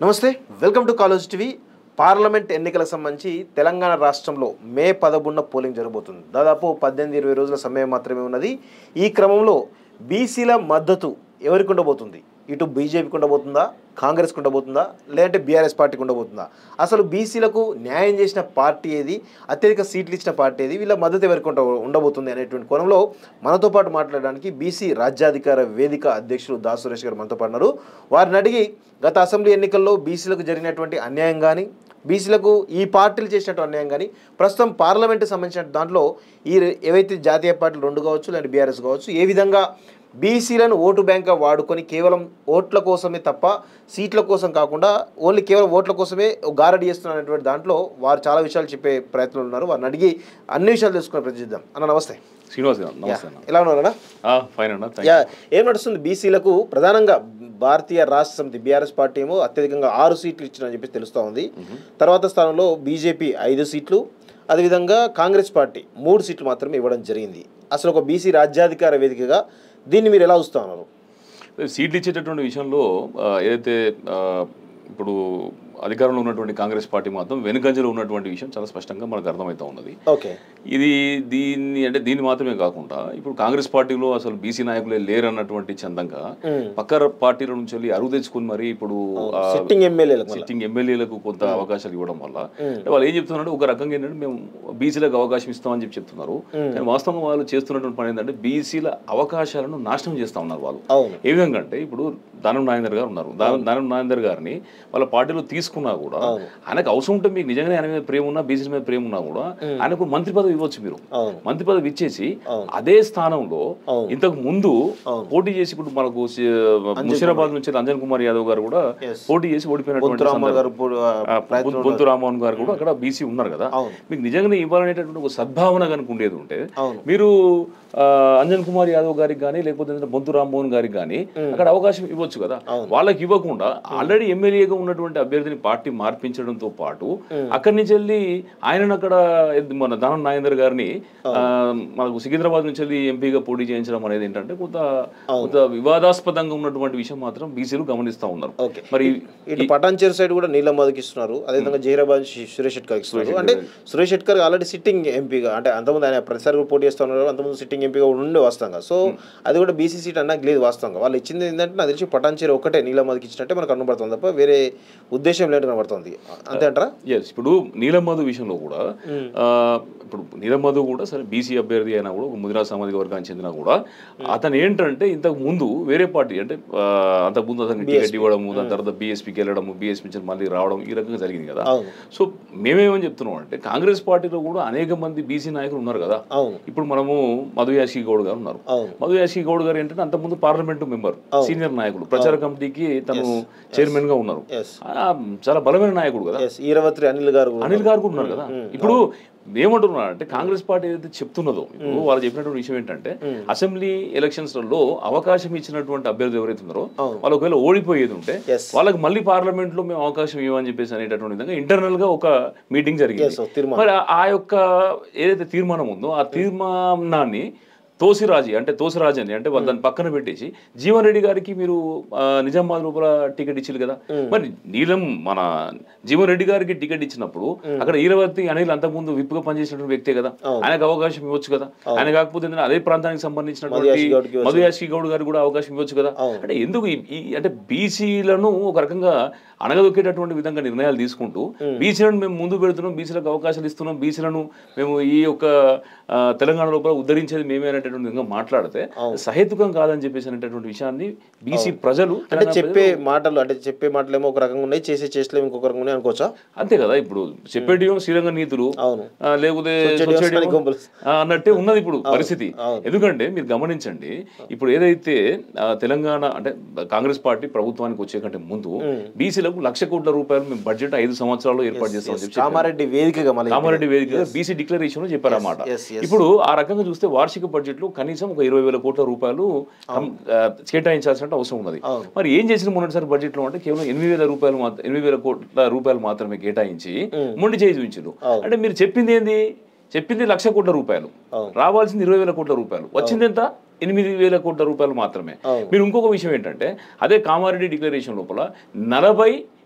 నమస్తే welcome to college TV parliament ఎన్నికలకు సంబంధించి తెలంగాణ రాష్ట్రంలో మే పదకొండున పోలింగ్ జరగబోతుంది దాదాపు పద్దెనిమిది ఇరవై రోజుల సమయం మాత్రమే ఉన్నది ఈ క్రమంలో బీసీల మద్దతు ఎవరికి ఉండబోతుంది ఇటు బీజేపీకి ఉండబోతుందా కాంగ్రెస్కి ఉండబోతుందా లేదంటే బీఆర్ఎస్ పార్టీకి ఉండబోతుందా అసలు బీసీలకు న్యాయం చేసిన పార్టీ ఏది అత్యధిక సీట్లు ఇచ్చిన పార్టీ ఏది వీళ్ళ మద్దతు ఎవరికి ఉండ ఉండబోతుంది అనేటువంటి కోణంలో మనతో పాటు మాట్లాడడానికి బీసీ రాజ్యాధికార వేదిక అధ్యక్షులు దా సురేష్ గారు మనతో పాటు ఉన్నారు వారిని అడిగి గత అసెంబ్లీ ఎన్నికల్లో బీసీలకు జరిగినటువంటి అన్యాయం కానీ బీసీలకు ఈ పార్టీలు చేసినట్టు అన్యాయం కానీ ప్రస్తుతం పార్లమెంటు సంబంధించిన దాంట్లో ఈ రె- ఏవైతే జాతీయ పార్టీలు రెండు కావచ్చు లేదంటే బీఆర్ఎస్ కావచ్చు ఏ విధంగా బీసీలను ఓటు బ్యాంక్గా వాడుకొని కేవలం ఓట్ల కోసమే తప్ప సీట్ల కోసం కాకుండా ఓన్లీ కేవలం ఓట్ల కోసమే గారడి చేస్తున్నటువంటి దాంట్లో వారు చాలా విషయాలు చెప్పే ప్రయత్నంలో ఉన్నారు వారిని అడిగి అన్ని విషయాలు తెలుసుకునే ప్రయత్నిద్దాం అన్న నమస్తే శ్రీనివాస్ గారు నమస్తే అన్న ఎలా ఉన్నారన్నా ఆ, ఫైన్ అన్న థ్యాంక్ యా ఏం నడుస్తుంది బీసీలకు ప్రధానంగా భారతీయ రాష్ట్ర సమితి బీఆర్ఎస్ పార్టీ ఏమో అత్యధికంగా ఆరు సీట్లు ఇచ్చిందని చెప్పి తెలుస్తూ ఉంది తర్వాత స్థానంలో బీజేపీ ఐదు సీట్లు అదేవిధంగా కాంగ్రెస్ పార్టీ మూడు సీట్లు మాత్రమే ఇవ్వడం జరిగింది అసలు ఒక బీసీ రాజ్యాధికార వేదికగా దీన్ని మీరు ఎలా చూస్తా ఉన్నారు యూ. సీట్లు ఇచ్చేటటువంటి విషయంలో ఆ, ఏదైతే ఆ, ఇప్పుడు అధికారంలో ఉన్నటువంటి కాంగ్రెస్ పార్టీ మాత్రం వెనుకంజలో ఉన్నటువంటి విషయం చాలా స్పష్టంగా మనకు అర్థమవుతా ఉన్నది ఓకే ఇది దీన్ని అంటే దీన్ని మాత్రమే కాకుండా ఇప్పుడు కాంగ్రెస్ పార్టీలో అసలు బీసీ నాయకులే లేరు అన్నటువంటి చందంగా పక్క పార్టీల నుంచి వెళ్ళి అరువు తెచ్చుకుని మరి ఇప్పుడు ఆ, సిట్టింగ్ ఎమ్మెల్యేలకు సిట్టింగ్ ఎమ్మెల్యేలకు కొంత అవకాశాలు ఇవ్వడం వల్ల అంటే వాళ్ళు ఏం చెప్తున్నారు ఒక రకంగా ఏంటంటే మేము బీసీలకు అవకాశం ఇస్తామని చెప్పి చెప్తున్నారు కానీ వాస్తవంగా వాళ్ళు చేస్తున్నటువంటి పని ఏంటంటే బీసీల అవకాశాలను నాశనం చేస్తా ఉన్నారు వాళ్ళు అవును ఏ విధంగా అంటే ఇప్పుడు దానం నాగేందర్ గారు ఉన్నారు దానం దానం నాగేందర్ గారిని వాళ్ళ పార్టీలో తీసుకున్నా కూడా ఆయనకు అవసరం ఉంటే మీకు నిజంగానే ఆయన మీద ప్రేమ ఉన్నా బీసీ మీద ప్రేమ ఉన్నా కూడా ఆయనకు మంత్రి పదవి ఇవ్వచ్చు మీరు అవును మంత్రి పదవి ఇచ్చేసి అదే స్థానంలో అవును. ఇంతకు ముందు పోటీ చేసి ఇప్పుడు మనకు సి- ముషీరాబాద్ నుంచి అంజన్ కుమార్ యాదవ్ గారు కూడా Yes. పోటీ చేసి ఓడిపోయినటువంటి రామ్మోహన్ గారు ఇప్పుడు, ఆ, ఆ, ప్రయత్నం బొంతు- బొంతు రామ్మోహన్ గారు కూడా అక్కడ బీసీ ఉన్నారు కదా అవును. మీకు నిజంగానే ఇవ్వాలనేటటువంటి ఒక సద్భావన కనుక ఉండేది ఉంటే అవును. మీరు ఆ, అంజన్ కుమార్ యాదవ్ గారికి కానీ లేకపోతే ఏంటంటే బొంతు రామ్మోహన్ గారికి కానీ అక్కడ అవకాశం ఇవ్వచ్చు కదా వాళ్ళకి ఇవ్వకుండా ఆల్రెడీ ఎమ్మెల్యేగా ఉన్నటువంటి అభ్యర్థిని పార్టీ మార్పించడంతో పాటు అక్కడి నుంచి వెళ్ళి ఆయనను అక్కడ ఎద్- మన దానం నాగేందర్ గారిని ఆ, మనకు సికింద్రాబాద్ నుంచి వెళ్ళి ఎంపీగా పోటీ చేయించడం అనేది ఏంటంటే కొంత కొంత వివాదాస్పదంగా ఉన్నటువంటి విషయం మాత్రం బీసీలు గమనిస్తా ఉన్నారు ఓకే మరి ఇటు పటాన్చేరు సైడ్ కూడా నీలం మధుకి ఇస్తున్నారు అదేవిధంగా జహీరాబాద్ శి- సురేష్ షెట్కర్ ఇస్తున్నారు అంటే సురేష్ షెట్కర్ ఆల్రెడీ సిట్టింగ్ ఎంపీగా అంటే అంతకుముందు ఆయన ప్రతిసారి కూడా పోటీ చేస్తున్నారు అంతకుముందు సిట్టింగ్ ఎంపీగా కూడా ఉండే వాస్తవంగా సో అది కూడా బీసీ సీట్ అన్నాక లేదు వాస్తవంగా వాళ్ళు ఇచ్చింది ఏంటంటే నాకు తెలిసి పటాన్చేరు ఒకటే నీలం మధుకి ఇచ్చినట్టే మనకు కనబడుతుంది తప్ప వేరే ఉద్దేశం లేని కనబడుతుంది అంతే అంటారా ఎస్ ఇప్పుడు నీలం మధు విషయంలో కూడా ఆ, ఇప్పుడు నీలం మధు కూడా సరే బీసీ అభ్యర్థి అయినా కూడా ఒక ముదిరా సామాజిక వర్గానికి చెందినా కూడా అతను ఏంటంటే ఇంతకు ముందు వేరే పార్టీ అంటే ఆ, అంతకు ముందు అతనికి టికెట్ ఇవ్వడము దాని తర్వాత బీఎస్పీకి వెళ్ళడము బీఎస్పీ నుంచి మళ్ళీ రావడం ఈ రకంగా జరిగింది కదా అవును సో మేమేమని చెప్తున్నాం అంటే కాంగ్రెస్ పార్టీలో కూడా అనేక మంది బీసీ నాయకులు ఉన్నారు కదా అవును ఇప్పుడు మనము మధు యాషి గౌడ్ గారు ఉన్నారు అవును మధు యాషి గౌడ్ గారు ఏంటంటే అంతకుముందు పార్లమెంటు మెంబర్ సీనియర్ నాయకుడు ప్రచార కమిటీకి తను చైర్మన్ గా ఉన్నారు ఎస్ ఆ, చాలా బలమైన నాయకుడు కదా ఎస్ ఈరవత్రి అనిల్ గారు కూడా అనిల్ గారు కూడా ఉన్నారు కదా ఇప్పుడు ఏమంటున్నారు అంటే కాంగ్రెస్ పార్టీ ఏదైతే చెప్తున్నదో ఇప్పుడు వాళ్ళు చెప్పినటువంటి విషయం ఏంటంటే అసెంబ్లీ ఎలక్షన్స్ లో అవకాశం ఇచ్చినటువంటి అభ్యర్థులు ఎవరైతే ఉన్నారో అవును. వాళ్ళు ఒకవేళ ఓడిపోయేది ఉంటే Yes. వాళ్ళకి మళ్ళీ పార్లమెంట్ లో మేము అవకాశం ఇవ్వని చెప్పేసి అనేటటువంటి విధంగా ఇంటర్నల్ గా ఒక మీటింగ్ జరిగింది Yes, ఒక తీర్మానం. మరి ఆ- ఆ యొక్క ఏదైతే తీర్మానం ఉందో ఆ తీర్మానాన్ని తోసిరాజీ అంటే తోసిరాజని అంటే వాళ్ళు దాన్ని పక్కన పెట్టేసి జీవన్ రెడ్డి గారికి మీరు ఆ, నిజామాబాద్ లోపల టికెట్ ఇచ్చారు కదా మరి నీలం మన జీవన్ రెడ్డి గారికి టికెట్ ఇచ్చినప్పుడు అక్కడ ఈరవర్తి అనిల్ అంతకుముందు విప్పుగా పనిచేసినటువంటి వ్యక్తే కదా ఆయనకు అవకాశం ఇవ్వచ్చు కదా ఆయన కాకపోతే ఏంటంటే అదే ప్రాంతానికి సంబంధించినటువంటి మధు యాష్కి గౌడ్కి ఇవ్వచ్చు. మధు యాష్కి గౌడ్ గారికి కూడా అవకాశం ఇవ్వచ్చు కదా అంటే ఎందుకు ఈ- ఈ అంటే బీసీలను ఒక రకంగా అణగదొక్కేటటువంటి విధంగా నిర్ణయాలు తీసుకుంటూ బీసీలను మేము ముందు పెడుతున్నాం బీసీలకు అవకాశాలు ఇస్తున్నాం బీసీలను మేము ఈ యొక్క ఆ, తెలంగాణ లోపల ఉద్ధరించేది మేమే అనేటటువంటి విధంగా మాట్లాడితే సహేతుకం కాదని చెప్పేసి అనేటటువంటి విషయాన్ని బీసీ ప్రజలు అంటే తెలంగాణ చెప్పే మాటలు అంటే చెప్పే మాటలు ఏమో ఒక రకంగా ఉన్నాయి చేసే చేష్టలు ఇంకొక రకంగా ఉన్నాయి అనుకోవచ్చా అంతే కదా ఇప్పుడు చెప్పేటివేమో శ్రీరంగ నీతులు అవును ఆ, లేకపోతే సొచ్చేటివేమో సొచ్చేటివేమో, పని గుంపులు. ఆ, అన్నట్టే ఉన్నది ఇప్పుడు పరిస్థితి అవును. ఎందుకంటే మీరు గమనించండి ఇప్పుడు ఏదైతే ఆ, తెలంగాణ అంటే కాంగ్రెస్ పార్టీ ప్రభుత్వానికి వచ్చే కంటే ముందు బీసీలకు లక్ష కోట్ల రూపాయలు మేము బడ్జెట్ ఐదు సంవత్సరాల్లో ఏర్పాటు చేస్తామని చెప్పి చెప్పారు. కామారెడ్డి వేదికగా మళ్ళీ కామారెడ్డి వేదిక బీసీ డిక్లరేషన్ లో చెప్పారన్నమాట yes, yes. ఇప్పుడు ఆ రకంగా చూస్తే వార్షిక బడ్జెట్ లో కనీసం ఒక ఇరవై వేల కోట్ల రూపాయలు కం- ఆ, కేటాయించాల్సిన అవసరం ఉన్నది అవును. మరి ఏం చేసిన మొన్నటిసారి బడ్జెట్ లో అంటే కేవలం ఎనిమిది వేల రూపాయలు మాత్రం ఎనిమిది వేల కోట్ల రూపాయలు మాత్రమే కేటాయించి మొండి చేయి చూపించారు అవును. అంటే మీరు చెప్పింది ఏంది చెప్పింది లక్ష కోట్ల రూపాయలు అవును. రావాల్సింది ఇరవై వేల కోట్ల రూపాయలు వచ్చింది ఎంత ఎనిమిది వేల కోట్ల రూపాయలు మాత్రమే అవును. మీరు ఇంకొక విషయం ఏంటంటే అదే కామారెడ్డి డిక్లరేషన్ లోపల నలభై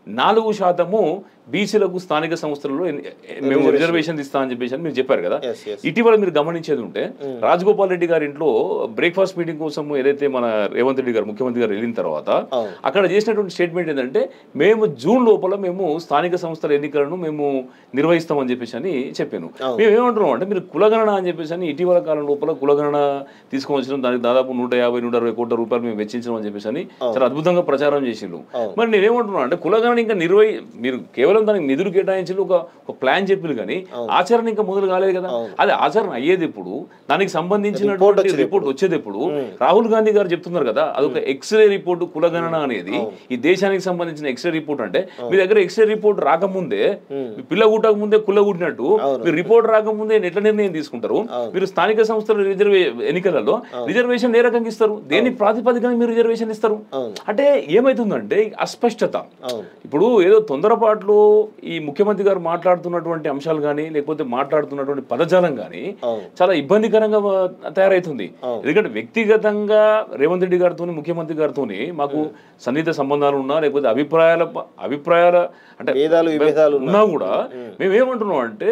నాలుగు శాతము బీసీలకు స్థానిక సంస్థలలో ఎన్- మేము రిజర్వేషన్ ఇస్తామని చెప్పేసి అని మీరు చెప్పారు కదా Yes, yes. ఇటీవల మీరు గమనించేది ఉంటే రాజగోపాల్ రెడ్డి గారి ఇంట్లో బ్రేక్ఫాస్ట్ మీటింగ్ కోసం ఏదైతే మన రేవంత్ రెడ్డి గారు ముఖ్యమంత్రి గారు వెళ్ళిన తర్వాత అవును. అక్కడ చేసినటువంటి స్టేట్మెంట్ ఏంటంటే మేము జూన్ లోపల మేము స్థానిక సంస్థల ఎన్నికలను మేము నిర్వహిస్తామని చెప్పేసి అని చెప్పాను మేము ఏమంటున్నాం అంటే మీరు కులగణన అని చెప్పేసి అని ఇటీవల కాలం లోపల కులగణన తీసుకొని వచ్చిన దానికి దాదాపు నూట యాభై నూట అరవై కోట్ల రూపాయలు మేము వెచ్చించడం అని చెప్పేసి అని చాలా అద్భుతంగా ప్రచారం చేసిండు మరి నేనేమంటున్నాను అంటే కులగణన ఇంకా నిర్వహి మీరు కేవలం దానికి నిధులు కేటాయించి ఒక ఒక ప్లాన్ చెప్పారు కానీ ఆచరణ ఇంకా మొదలు కాలేదు కదా అది ఆచరణ అయ్యేది ఎప్పుడు దానికి సంబంధించినటువంటి రిపోర్ట్ వచ్చేది ఎప్పుడు రాహుల్ గాంధీ గారు చెప్తున్నారు కదా అదొక ఎక్స్రే రిపోర్ట్ కులగణన అనేది ఈ దేశానికి సంబంధించిన ఎక్స్రే రిపోర్ట్ అంటే మీ దగ్గర ఎక్స్రే రిపోర్ట్ రాకముందే మీ పిల్ల గుట్టక ముందే కుల్ల గుట్టినట్టు మీరు రిపోర్ట్ రాకముందే ఎట్లా నిర్ణయం తీసుకుంటారు మీరు స్థానిక సంస్థల రిజర్వే ఎన్నికలలో రిజర్వేషన్ ఏ రకంగా ఇస్తారు దేని ప్రాతిపదికన మీరు రిజర్వేషన్ ఇస్తారు అంటే ఏమైతుందంటే అస్పష్టత అవును ఇప్పుడు ఏదో తొందరపాట్లో ఈ ముఖ్యమంత్రి గారు మాట్లాడుతున్నటువంటి అంశాలు కానీ లేకపోతే మాట్లాడుతున్నటువంటి పదజాలం కానీ అవును. చాలా ఇబ్బందికరంగా ఆ, తయారవుతుంది ఎందుకంటే వ్యక్తిగతంగా రేవంత్ రెడ్డి గారితో ముఖ్యమంత్రి గారితో మాకు సన్నిహిత సంబంధాలు ఉన్నా లేకపోతే అభిప్రాయాల ప- అభిప్రాయాల అంటే భేదాలు విభేదాలు ఉన్నా కూడా మేము ఏమంటున్నాం అంటే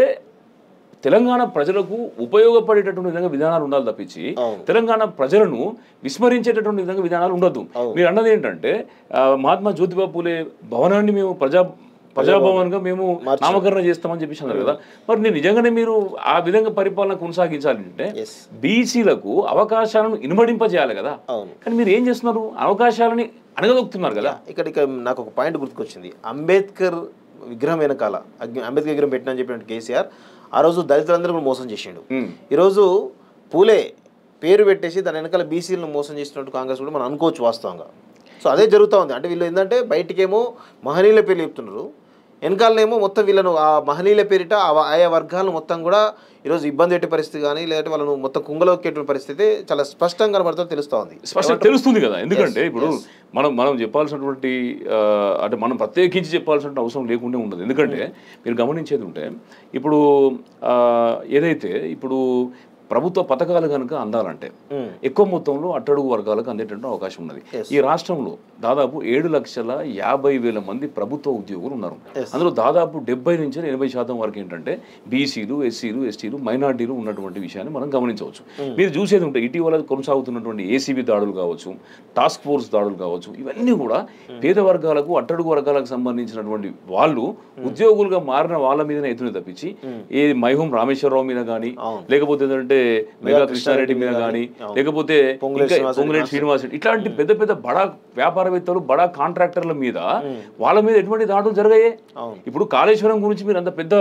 తెలంగాణ ప్రజలకు ఉపయోగపడేటటువంటి విధంగా విధానాలు ఉండాలి తప్పించి అవును. తెలంగాణ ప్రజలను విస్మరించేటటువంటి విధంగా విధానాలు ఉండొద్దు మీరు అన్నది ఏంటంటే ఆ, మహాత్మా జ్యోతిబా పూలే భవనాన్ని మేము ప్రజా ప్రజాభవన్ గా మేము నామకరణ చేస్తామని చెప్పేసి అన్నారు కదా మరి నేను నిజంగానే మీరు ఆ విధంగా పరిపాలన కొనసాగించాలంటే ఎస్ బీసీలకు అవకాశాలను ఇనుమడింపజేయాలి కదా అవును కానీ మీరు ఏం చేస్తున్నారు అవకాశాలని అణగదొక్కుతున్నారు కదా ఇక్కడ ఇక్కడ నాకు ఒక పాయింట్ గుర్తుకొచ్చింది అంబేద్కర్ విగ్రహం వెనకాల అగ్ని- అంబేద్కర్ విగ్రహం పెట్టినని చెప్పినట్టు కేసీఆర్ ఆ రోజు దళితులందరూ కూడా మోసం చేసిండు ఉమ్. ఈరోజు పూలే పేరు పెట్టేసి దాని వెనకాల బీసీలను మోసం చేసినట్టు కాంగ్రెస్ కూడా మనం అనుకోవచ్చు వాస్తవంగా సో అదే జరుగుతూ ఉంది అంటే వీళ్ళు ఏంటంటే బయటికేమో మహనీయుల పేర్లు చెప్తున్నారు వెనకాలనేమో మొత్తం వీళ్ళను ఆ మహనీయుల పేరిట ఆ- ఆయా వర్గాలను మొత్తం కూడా ఈరోజు ఇబ్బంది పెట్టే పరిస్థితి కానీ లేదంటే వాళ్ళను మొత్తం కుంగలోకేటువంటి పరిస్థితి చాలా స్పష్టంగా కనబడుతూ తెలుస్తూ ఉంది స్పష్టంగా తెలుస్తుంది కదా ఎందుకంటే ఇప్పుడు మనం మనం చెప్పాల్సినటువంటి ఆ, అంటే మనం ప్రత్యేకించి చెప్పాల్సిన అవసరం లేకుండా ఉండదు ఎందుకంటే మీరు గమనించేది ఉంటే ఇప్పుడు ఆ, ఏదైతే ఇప్పుడు ప్రభుత్వ పథకాలు కనుక అందాలంటే ఉమ్. ఎక్కువ మొత్తంలో అట్టడుగు వర్గాలకు అందేటటువంటి అవకాశం ఉన్నది ఈ రాష్ట్రంలో దాదాపు ఏడు లక్షల యాభై వేల మంది ప్రభుత్వ ఉద్యోగులు ఉన్నారు అందులో దాదాపు డెబ్బై నుంచి ఎనభై శాతం వరకు ఏంటంటే బీసీలు ఎస్సీలు ఎస్టీలు మైనార్టీలు ఉన్నటువంటి విషయాన్ని మనం గమనించవచ్చు మీరు చూసేది ఉంటే ఇటీవల కొనసాగుతున్నటువంటి ఏసీబీ దాడులు కావచ్చు టాస్క్ ఫోర్స్ దాడులు కావచ్చు ఇవన్నీ కూడా పేద వర్గాలకు అట్టడుగు వర్గాలకు సంబంధించినటువంటి వాళ్ళు ఉద్యోగులుగా మారిన వాళ్ళ మీదనే ఎత్తుని తప్పించి ఏ మైహూం రామేశ్వరరావు మీద కానీ లేకపోతే ఏంటంటే మెగా కృష్ణారెడ్డి మీద కానీ లేకపోతే పొంగులేటి ఇంకా పొంగులేటి శ్రీనివాస్ రెడ్డి ఇట్లాంటి పెద్ద పెద్ద బడా వ్యాపారవేత్తలు బడా కాంట్రాక్టర్ల మీద వాళ్ళ మీద ఎటువంటి దాడులు జరిగాయి అవును. ఇప్పుడు కాళేశ్వరం గురించి మీరు అంత పెద్ద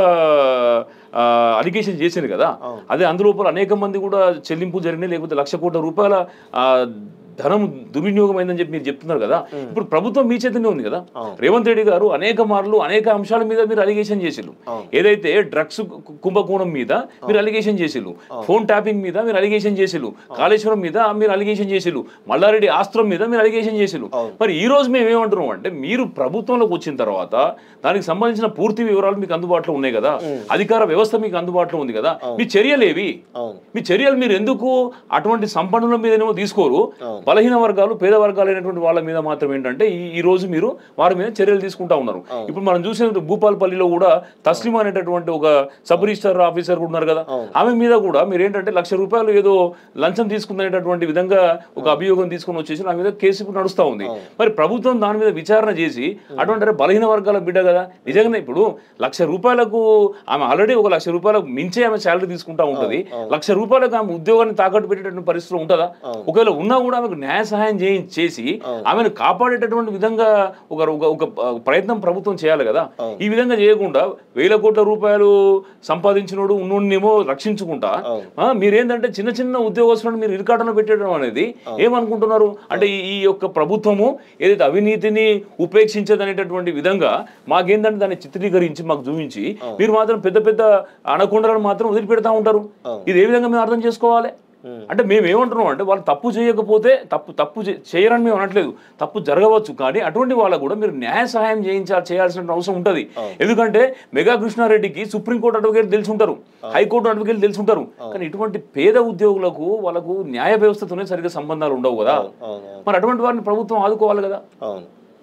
అలిగేషన్ చేసింది కదా అదే అందులోపల అనేక మంది కూడా చెల్లింపు జరిగినాయి లేకపోతే లక్ష కోట్ల రూపాయల ఆ, ధనం దుర్వినియోగం అయిందని చెప్పి మీరు చెప్తున్నారు కదా ఇప్పుడు ప్రభుత్వం మీ చేతనే ఉంది కదా రేవంత్ రెడ్డి గారు అనేక మార్లు అనేక అంశాల మీద మీరు అలిగేషన్ చేసిల్లు ఏదైతే డ్రగ్స్ కు- కుంభకోణం మీద మీరు అలిగేషన్ చేసిల్లు ఫోన్ ట్యాపింగ్ మీద మీరు అలిగేషన్ చేసిల్లు కాళేశ్వరం మీద మీరు అలిగేషన్ చేసిల్లు మల్లారెడ్డి ఆస్త్రం మీద మీరు అలిగేషన్ చేసిల్లు మరి ఈ రోజు మేము ఏమంటున్నాం అంటే మీరు ప్రభుత్వంలోకి వచ్చిన తర్వాత దానికి సంబంధించిన పూర్తి వివరాలు మీకు అందుబాటులో ఉన్నాయి కదా అధికార వ్యవస్థ మీకు అందుబాటులో ఉంది కదా మీ చర్యలేవి అవును మీ చర్యలు మీరు ఎందుకు అటువంటి సంపన్నుల మీదనేమో తీసుకోరు బలహీన వర్గాలు పేద వర్గాలైనటువంటి వాళ్ళ మీద మాత్రం ఏంటంటే ఈ ఈ రోజు మీరు వారి మీద చర్యలు తీసుకుంటా ఉన్నారు ఇప్పుడు మనం చూసిన భూపాలపల్లిలో కూడా తస్లిం అనేటటువంటి ఒక సబ్ రిజిస్టర్ ఆఫీసర్ కూడా ఉన్నారు కదా ఆమె మీద కూడా మీరు ఏంటంటే లక్ష రూపాయలు ఏదో లంచం తీసుకుందనేటటువంటి విధంగా ఒక అభియోగం తీసుకుని వచ్చేసి నా మీద కేసు ఇప్పుడు నడుస్తా ఉంది మరి ప్రభుత్వం దాని మీద విచారణ చేసి అటువంటి అంటే బలహీన వర్గాల బిడ్డ కదా నిజంగానే ఇప్పుడు లక్ష రూపాయలకు ఆమె ఆల్రెడీ ఒక లక్ష రూపాయలకు మించే ఆమె శాలరీ తీసుకుంటా ఉంటది లక్ష రూపాయలకు ఆమె ఉద్యోగాన్ని తాకట్టు పెట్టేటటువంటి పరిస్థితులు ఉంటుందా ఒకవేళ ఉన్నా కూడా ఆమెకు న్యాయ సహాయం చేయి చేసి ఆమెను కాపాడేటటువంటి విధంగా ఒక ఒక- ఒక ప్రయత్నం ప్రభుత్వం చేయాలి కదా ఈ విధంగా చేయకుండా వేల కోట్ల రూపాయలు సంపాదించినోడు ఉన్నోడినేమో రక్షించుకుంటా ఆ, మీరేంటంటే చిన్న చిన్న ఉద్యోగస్తులను మీరు ఇరుకాటంలో పెట్టడం అనేది ఏమనుకుంటున్నారు అంటే ఈ- ఈ యొక్క ప్రభుత్వము ఏదైతే అవినీతిని ఉపేక్షించదనేటటువంటి విధంగా మాకేంటంటే దాన్ని చిత్రీకరించి మాకు చూపించి మీరు మాత్రం పెద్ద పెద్ద అనకొండలను మాత్రం వదిలిపెడతా ఉంటారు ఇది ఏ విధంగా మేము అర్థం చేసుకోవాలి అంటే మేము ఏమంటున్నాం అంటే వాళ్ళు తప్పు చేయకపోతే తప్పు తప్పు చే- చేయరని మేము అనట్లేదు తప్పు జరగవచ్చు కానీ అటువంటి వాళ్ళకు కూడా మీరు న్యాయ సహాయం చేయించాలి చేయాల్సిన అవసరం ఉంటుంది ఎందుకంటే మెగా కృష్ణారెడ్డికి సుప్రీంకోర్టు అడ్వకేట్ తెలిసి ఉంటారు హైకోర్టు అడ్వకేట్ తెలిసి ఉంటారు కానీ ఇటువంటి పేద ఉద్యోగులకు వాళ్ళకు న్యాయ వ్యవస్థతోనే సరిగ్గా సంబంధాలు ఉండవు కదా అవును అవును మరి అటువంటి వారిని ప్రభుత్వం ఆదుకోవాలి కదా అవును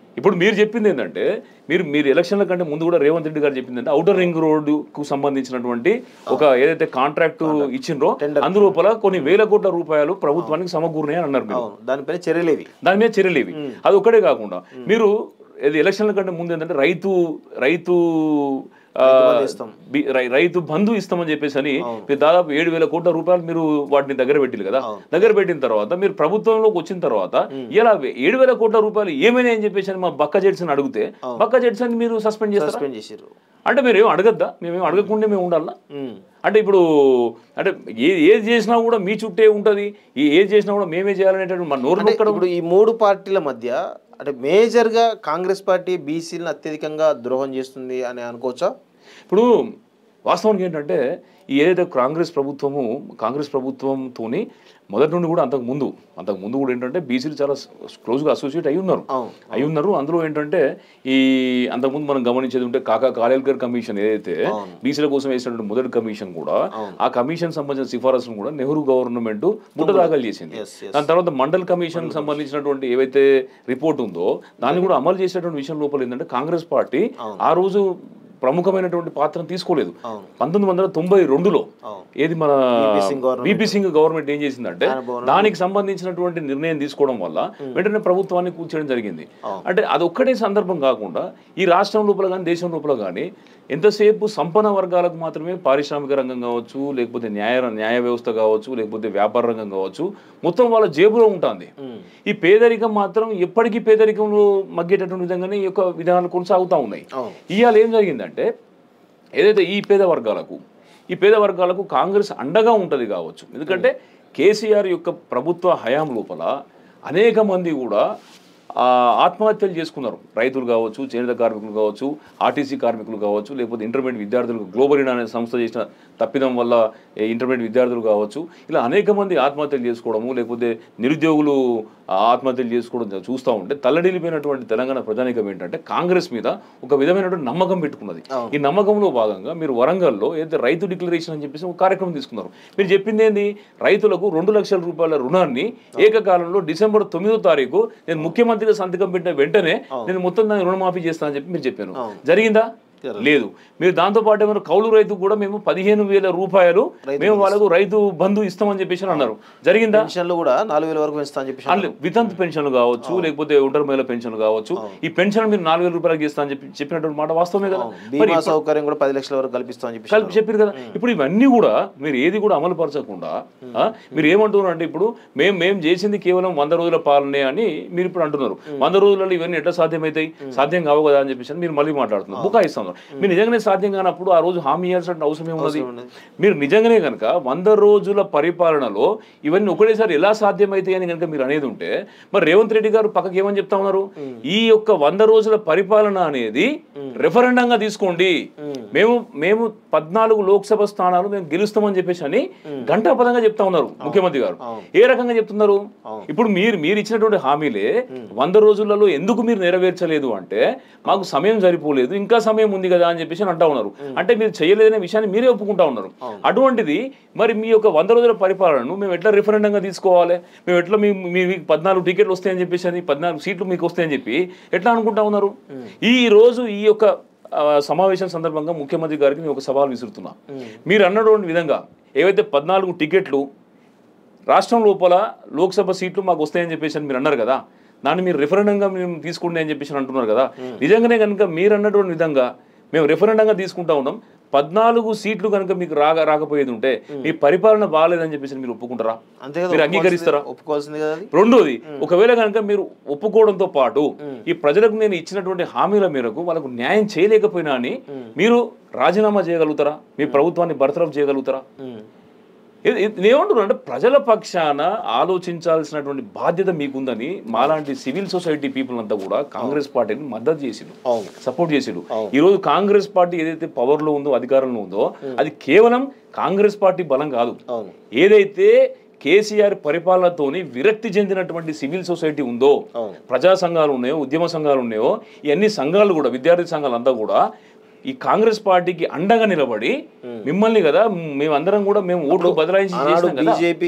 ఇప్పుడు మీరు చెప్పింది ఏంటంటే మీరు మీరు ఎలక్షన్ల కంటే ముందు కూడా రేవంత్ రెడ్డి గారు చెప్పింది అంటే అవుటర్ రింగ్ రోడ్డు కు సంబంధించినటువంటి ఒక ఏదైతే కాంట్రాక్ట్ ఇచ్చిండ్రో అందులోపల కొన్ని వేల కోట్ల రూపాయలు ప్రభుత్వానికి సమకూరినాయి అని అన్నారు మీరు అవును దానిపైన చర్యలేవి దాని మీద చర్యలు ఇవి అది ఒక్కటే కాకుండా మీరు ఇది ఎలక్షన్ల కంటే ముందు ఏంటంటే రైతు రైతు ఆ, బి- రై- రైతు బంధు ఇస్తామని చెప్పేసి అని మీరు దాదాపు ఏడు వేల కోట్ల రూపాయలు మీరు వాటిని దగ్గర పెట్టిరు కదా దగ్గర పెట్టిన తర్వాత మీరు ప్రభుత్వంలోకి వచ్చిన తర్వాత ఇలా ఏడు వేల కోట్ల రూపాయలు ఏమైనా అని చెప్పేసి అని మా బక్క జెడ్సన్ అడిగితే బక్క జెడ్సన్ మీరు సస్పెండ్ చేస్తారా సస్పెండ్ చేసిర్రు అంటే మీరు ఏం అడగద్దా మేమేం అడగకుండా మేము ఉండాలా ఉమ్. అంటే ఇప్పుడు అంటే ఏ ఏది చేసినా కూడా మీ చుట్టే ఉంటది ఈ ఏది చేసినా కూడా మేమే చేయాలనేటటువంటి మన నోరు అంటే నొక్కడం ఇప్పుడు ఈ మూడు పార్టీల మధ్య అంటే మేజర్గా కాంగ్రెస్ పార్టీ బీసీలను అత్యధికంగా ద్రోహం చేస్తుంది అని అనుకోవచ్చా ఇప్పుడు వాస్తవానికి ఏంటంటే ఈ ఏదైతే కాంగ్రెస్ ప్రభుత్వము కాంగ్రెస్ ప్రభుత్వంతోని మొదటి నుండి కూడా అంతకు ముందు అంతకు ముందు కూడా ఏంటంటే బీసీలు చాలా క్లోజ్గా అసోసియేట్ అయి ఉన్నారు అవును. అయి ఉన్నారు అందులో ఏంటంటే ఈ అంతకుముందు మనం గమనించేది ఉంటే కాకా కాలేల్కర్ కమిషన్ ఏదైతే బీసీల కోసం వేసినటువంటి మొదటి కమిషన్ కూడా ఆ కమిషన్ సంబంధించిన సిఫారసును కూడా నెహ్రూ గవర్నమెంట్ ముట్ట దాఖలు చేసింది Yes, yes. దాని తర్వాత మండల్ కమిషన్ సంబంధించినటువంటి ఏవైతే రిపోర్ట్ ఉందో దాన్ని కూడా అమలు చేసేటువంటి విషయం లోపల ఏంటంటే కాంగ్రెస్ పార్టీ ఆ రోజు ప్రముఖమైనటువంటి పాత్రను తీసుకోలేదు అవును. పంతొమ్మిది వందల తొంభై రెండులో అవును. ఏది మన Singh government. V P Singh government ఏం చేసిందంటే దానికి సంబంధించినటువంటి నిర్ణయం తీసుకోవడం వల్ల వెంటనే ప్రభుత్వాన్ని కూర్చోడం జరిగింది అంటే అది ఒక్కటే సందర్భం కాకుండా ఈ రాష్ట్రం లోపల కానీ దేశం లోపల కానీ ఎంతసేపు సంపన్న వర్గాలకు మాత్రమే పారిశ్రామిక రంగం కావచ్చు లేకపోతే న్యాయ న్యాయ వ్యవస్థ కావచ్చు లేకపోతే వ్యాపార రంగం కావచ్చు మొత్తం వాళ్ళ జేబులో ఉంటుంది ఈ పేదరికం మాత్రం ఎప్పటికీ పేదరికంలో మగ్గేటటువంటి విధంగానే ఈ యొక్క విధానాలు కొనసాగుతూ ఉన్నాయి అవును. ఇవాళ ఏం జరిగిందంటే ఏదైతే ఈ పేద వర్గాలకు ఈ పేద వర్గాలకు కాంగ్రెస్ అండగా ఉంటుంది కావచ్చు ఎందుకంటే కేసీఆర్ యొక్క ప్రభుత్వ హయాం లోపల అనేక మంది కూడా ఆ, ఆత్మహత్యలు చేసుకున్నారు రైతులు కావచ్చు చేనేత కార్మికులు కావచ్చు ఆర్టీసీ కార్మికులు కావచ్చు లేకపోతే ఇంటర్మీడియట్ విద్యార్థులు గ్లోబలిన్ అనే సంస్థ చేసిన తప్పిదం వల్ల ఏ ఇంటర్మీడియట్ విద్యార్థులు కావచ్చు ఇలా అనేక మంది ఆత్మహత్యలు చేసుకోవడము లేకపోతే నిరుద్యోగులు ఆ, ఆత్మహత్యలు చేసుకోవడం చూస్తూ ఉంటే తల్లడిల్లిపోయినటువంటి తెలంగాణ ప్రజానికం ఏంటంటే కాంగ్రెస్ మీద ఒక విధమైనటువంటి నమ్మకం పెట్టుకున్నది ఈ నమ్మకంలో భాగంగా మీరు వరంగల్లో ఏదైతే రైతు డిక్లరేషన్ అని చెప్పేసి ఒక కార్యక్రమం తీసుకున్నారు మీరు చెప్పింది ఏంది రైతులకు రెండు లక్షల రూపాయల రుణాన్ని ఏకకాలంలో డిసెంబర్ తొమ్మిదో తారీఖు నేను ముఖ్యమంత్రిగా సంతకం పెట్టిన వెంటనే నేను మొత్తం దాన్ని రుణమాఫీ చేస్తానని చెప్పి మీరు చెప్పాను జరిగిందా లేదు మీరు దాంతో పాటు ఏమైనా కౌలు రైతు కూడా మేము పదిహేను వేల రూపాయలు మేము వాళ్ళకు రైతు బంధు ఇస్తామని చెప్పేసి అన్నారు జరిగిందా పెన్షన్లు కూడా నాలుగు వేల వరకు పెంచుతా అని చెప్పి అల్లు వితంతు పెన్షన్లు కావచ్చు లేకపోతే ఒంటరి మహిళ పెన్షన్లు కావచ్చు ఈ పెన్షన్ మీరు నాలుగు వేల రూపాయలకి ఇస్తా అని చెప్పి చెప్పినటువంటి మాట వాస్తవమే కదా మరి బీమా సౌకర్యం కూడా పది లక్షల వరకు కల్పిస్తాం అని చెప్పి కలిపి చెప్పారు కదా ఇప్పుడు ఇవన్నీ కూడా మీరు ఏది కూడా అమలు పరచకుండా ఆ, మీరు ఏమంటున్నారు అంటే ఇప్పుడు మేము మేము చేసింది కేవలం వంద రోజుల పాలనే అని మీరు ఇప్పుడు అంటున్నారు వంద రోజులలో ఇవన్నీ ఎట్లా సాధ్యమవుతాయి సాధ్యం కావు కదా అని చెప్పేసి మీరు మళ్ళీ మాట్లాడుతున్నారు బుకాయిస్తున్నారు మీరు నిజంగానే సాధ్యం కానప్పుడు ఆ రోజు హామీ ఇవ్వాల్సిన అవసరం ఏమున్నది మీరు నిజంగానే కనుక వంద రోజుల పరిపాలనలో ఇవన్నీ ఒకటేసారి ఎలా సాధ్యమవుతాయి అని కనుక మీరు అనేది ఉంటే మరి రేవంత్ రెడ్డి గారు పక్కకి ఏమని చెప్తా ఉన్నారు ఈ యొక్క వంద రోజుల పరిపాలన అనేది రెఫరెండంగా తీసుకోండి మేము మేము పద్నాలుగు లోక్సభ స్థానాలు మేము గెలుస్తామని చెప్పేసి అని ఘంటాపదంగా చెప్తా ఉన్నారు ముఖ్యమంత్రి గారు ఏ రకంగా చెప్తున్నారు ఇప్పుడు మీరు మీరు ఇచ్చినటువంటి హామీలే వంద రోజులలో ఎందుకు మీరు నెరవేర్చలేదు అంటే మాకు సమయం సరిపోలేదు ఇంకా సమయం ఉంది కదా అని చెప్పేసి అని అంటా ఉన్నారు అంటే మీరు చేయలేదనే విషయాన్ని మీరే ఒప్పుకుంటా ఉన్నారు అటువంటిది మరి మీ యొక్క వంద రోజుల పరిపాలనను మేము ఎట్లా రిఫరెండంగా తీసుకోవాలి మేము ఎట్లా మీ మీ మీకు పద్నాలుగు టికెట్లు వస్తాయని చెప్పేసి అని పద్నాలుగు సీట్లు మీకు వస్తాయని చెప్పి ఎట్లా అనుకుంటా ఉన్నారు ఈ రోజు ఈ యొక్క ఆ, సమావేశం సందర్భంగా ముఖ్యమంత్రి గారికి నేను ఒక సవాల్ విసురుతున్నా మీరు అన్నటువంటి విధంగా ఏవైతే పద్నాలుగు టికెట్లు రాష్ట్రం లోపల లోక్సభ సీట్లు మాకు వస్తాయని చెప్పేసి అని మీరు అన్నారు కదా దాన్ని మీరు రెఫరెండంగా మేము తీసుకోండి అని చెప్పేసి అని అంటున్నారు కదా నిజంగానే కనుక మీరు అన్నటువంటి విధంగా మేము రెఫరెండంగా తీసుకుంటా ఉన్నాం పద్నాలుగు సీట్లు కనుక మీకు రాగా రాకపోయేది ఉంటే మీ పరిపాలన బాగాలేదని చెప్పేసి మీరు ఒప్పుకుంటారా అంతే కదా మీరు అంగీకరిస్తారా ఒప్పుకోవాల్సింది కదా అది రెండోది ఒకవేళ కనుక మీరు ఒప్పుకోవడంతో పాటు ఈ ప్రజలకు నేను ఇచ్చినటువంటి హామీల మేరకు వాళ్ళకు న్యాయం చేయలేకపోయినా అని మీరు రాజీనామా చేయగలుగుతారా మీ ప్రభుత్వాన్ని బర్తరఫ్ చేయగలుగుతారా ఉమ్. ఇది- ఇది నేనేమంటున్నా అంటే ప్రజల పక్షాన ఆలోచించాల్సినటువంటి బాధ్యత మీకుందని మాలాంటి సివిల్ సొసైటీ పీపుల్ అంతా కూడా కాంగ్రెస్ పార్టీని మద్దతు చేసిండు అవును సపోర్ట్ చేసిండు ఈ రోజు కాంగ్రెస్ పార్టీ ఏదైతే పవర్ లో ఉందో అధికారంలో ఉందో అది కేవలం కాంగ్రెస్ పార్టీ బలం కాదు అవును ఏదైతే కేసీఆర్ పరిపాలనతోని విరక్తి చెందినటువంటి సివిల్ సొసైటీ ఉందో అవును. ప్రజా సంఘాలు ఉన్నాయో ఉద్యమ సంఘాలు ఉన్నాయో ఈ అన్ని సంఘాలు కూడా విద్యార్థి సంఘాలు అంతా కూడా ఈ కాంగ్రెస్ పార్టీకి అండగా నిలబడి మిమ్మల్ని కదా మేమందరం కూడా మేము ఓట్లు బదలాయించి ఆనాడు చేసినాం కదా బీజేపీ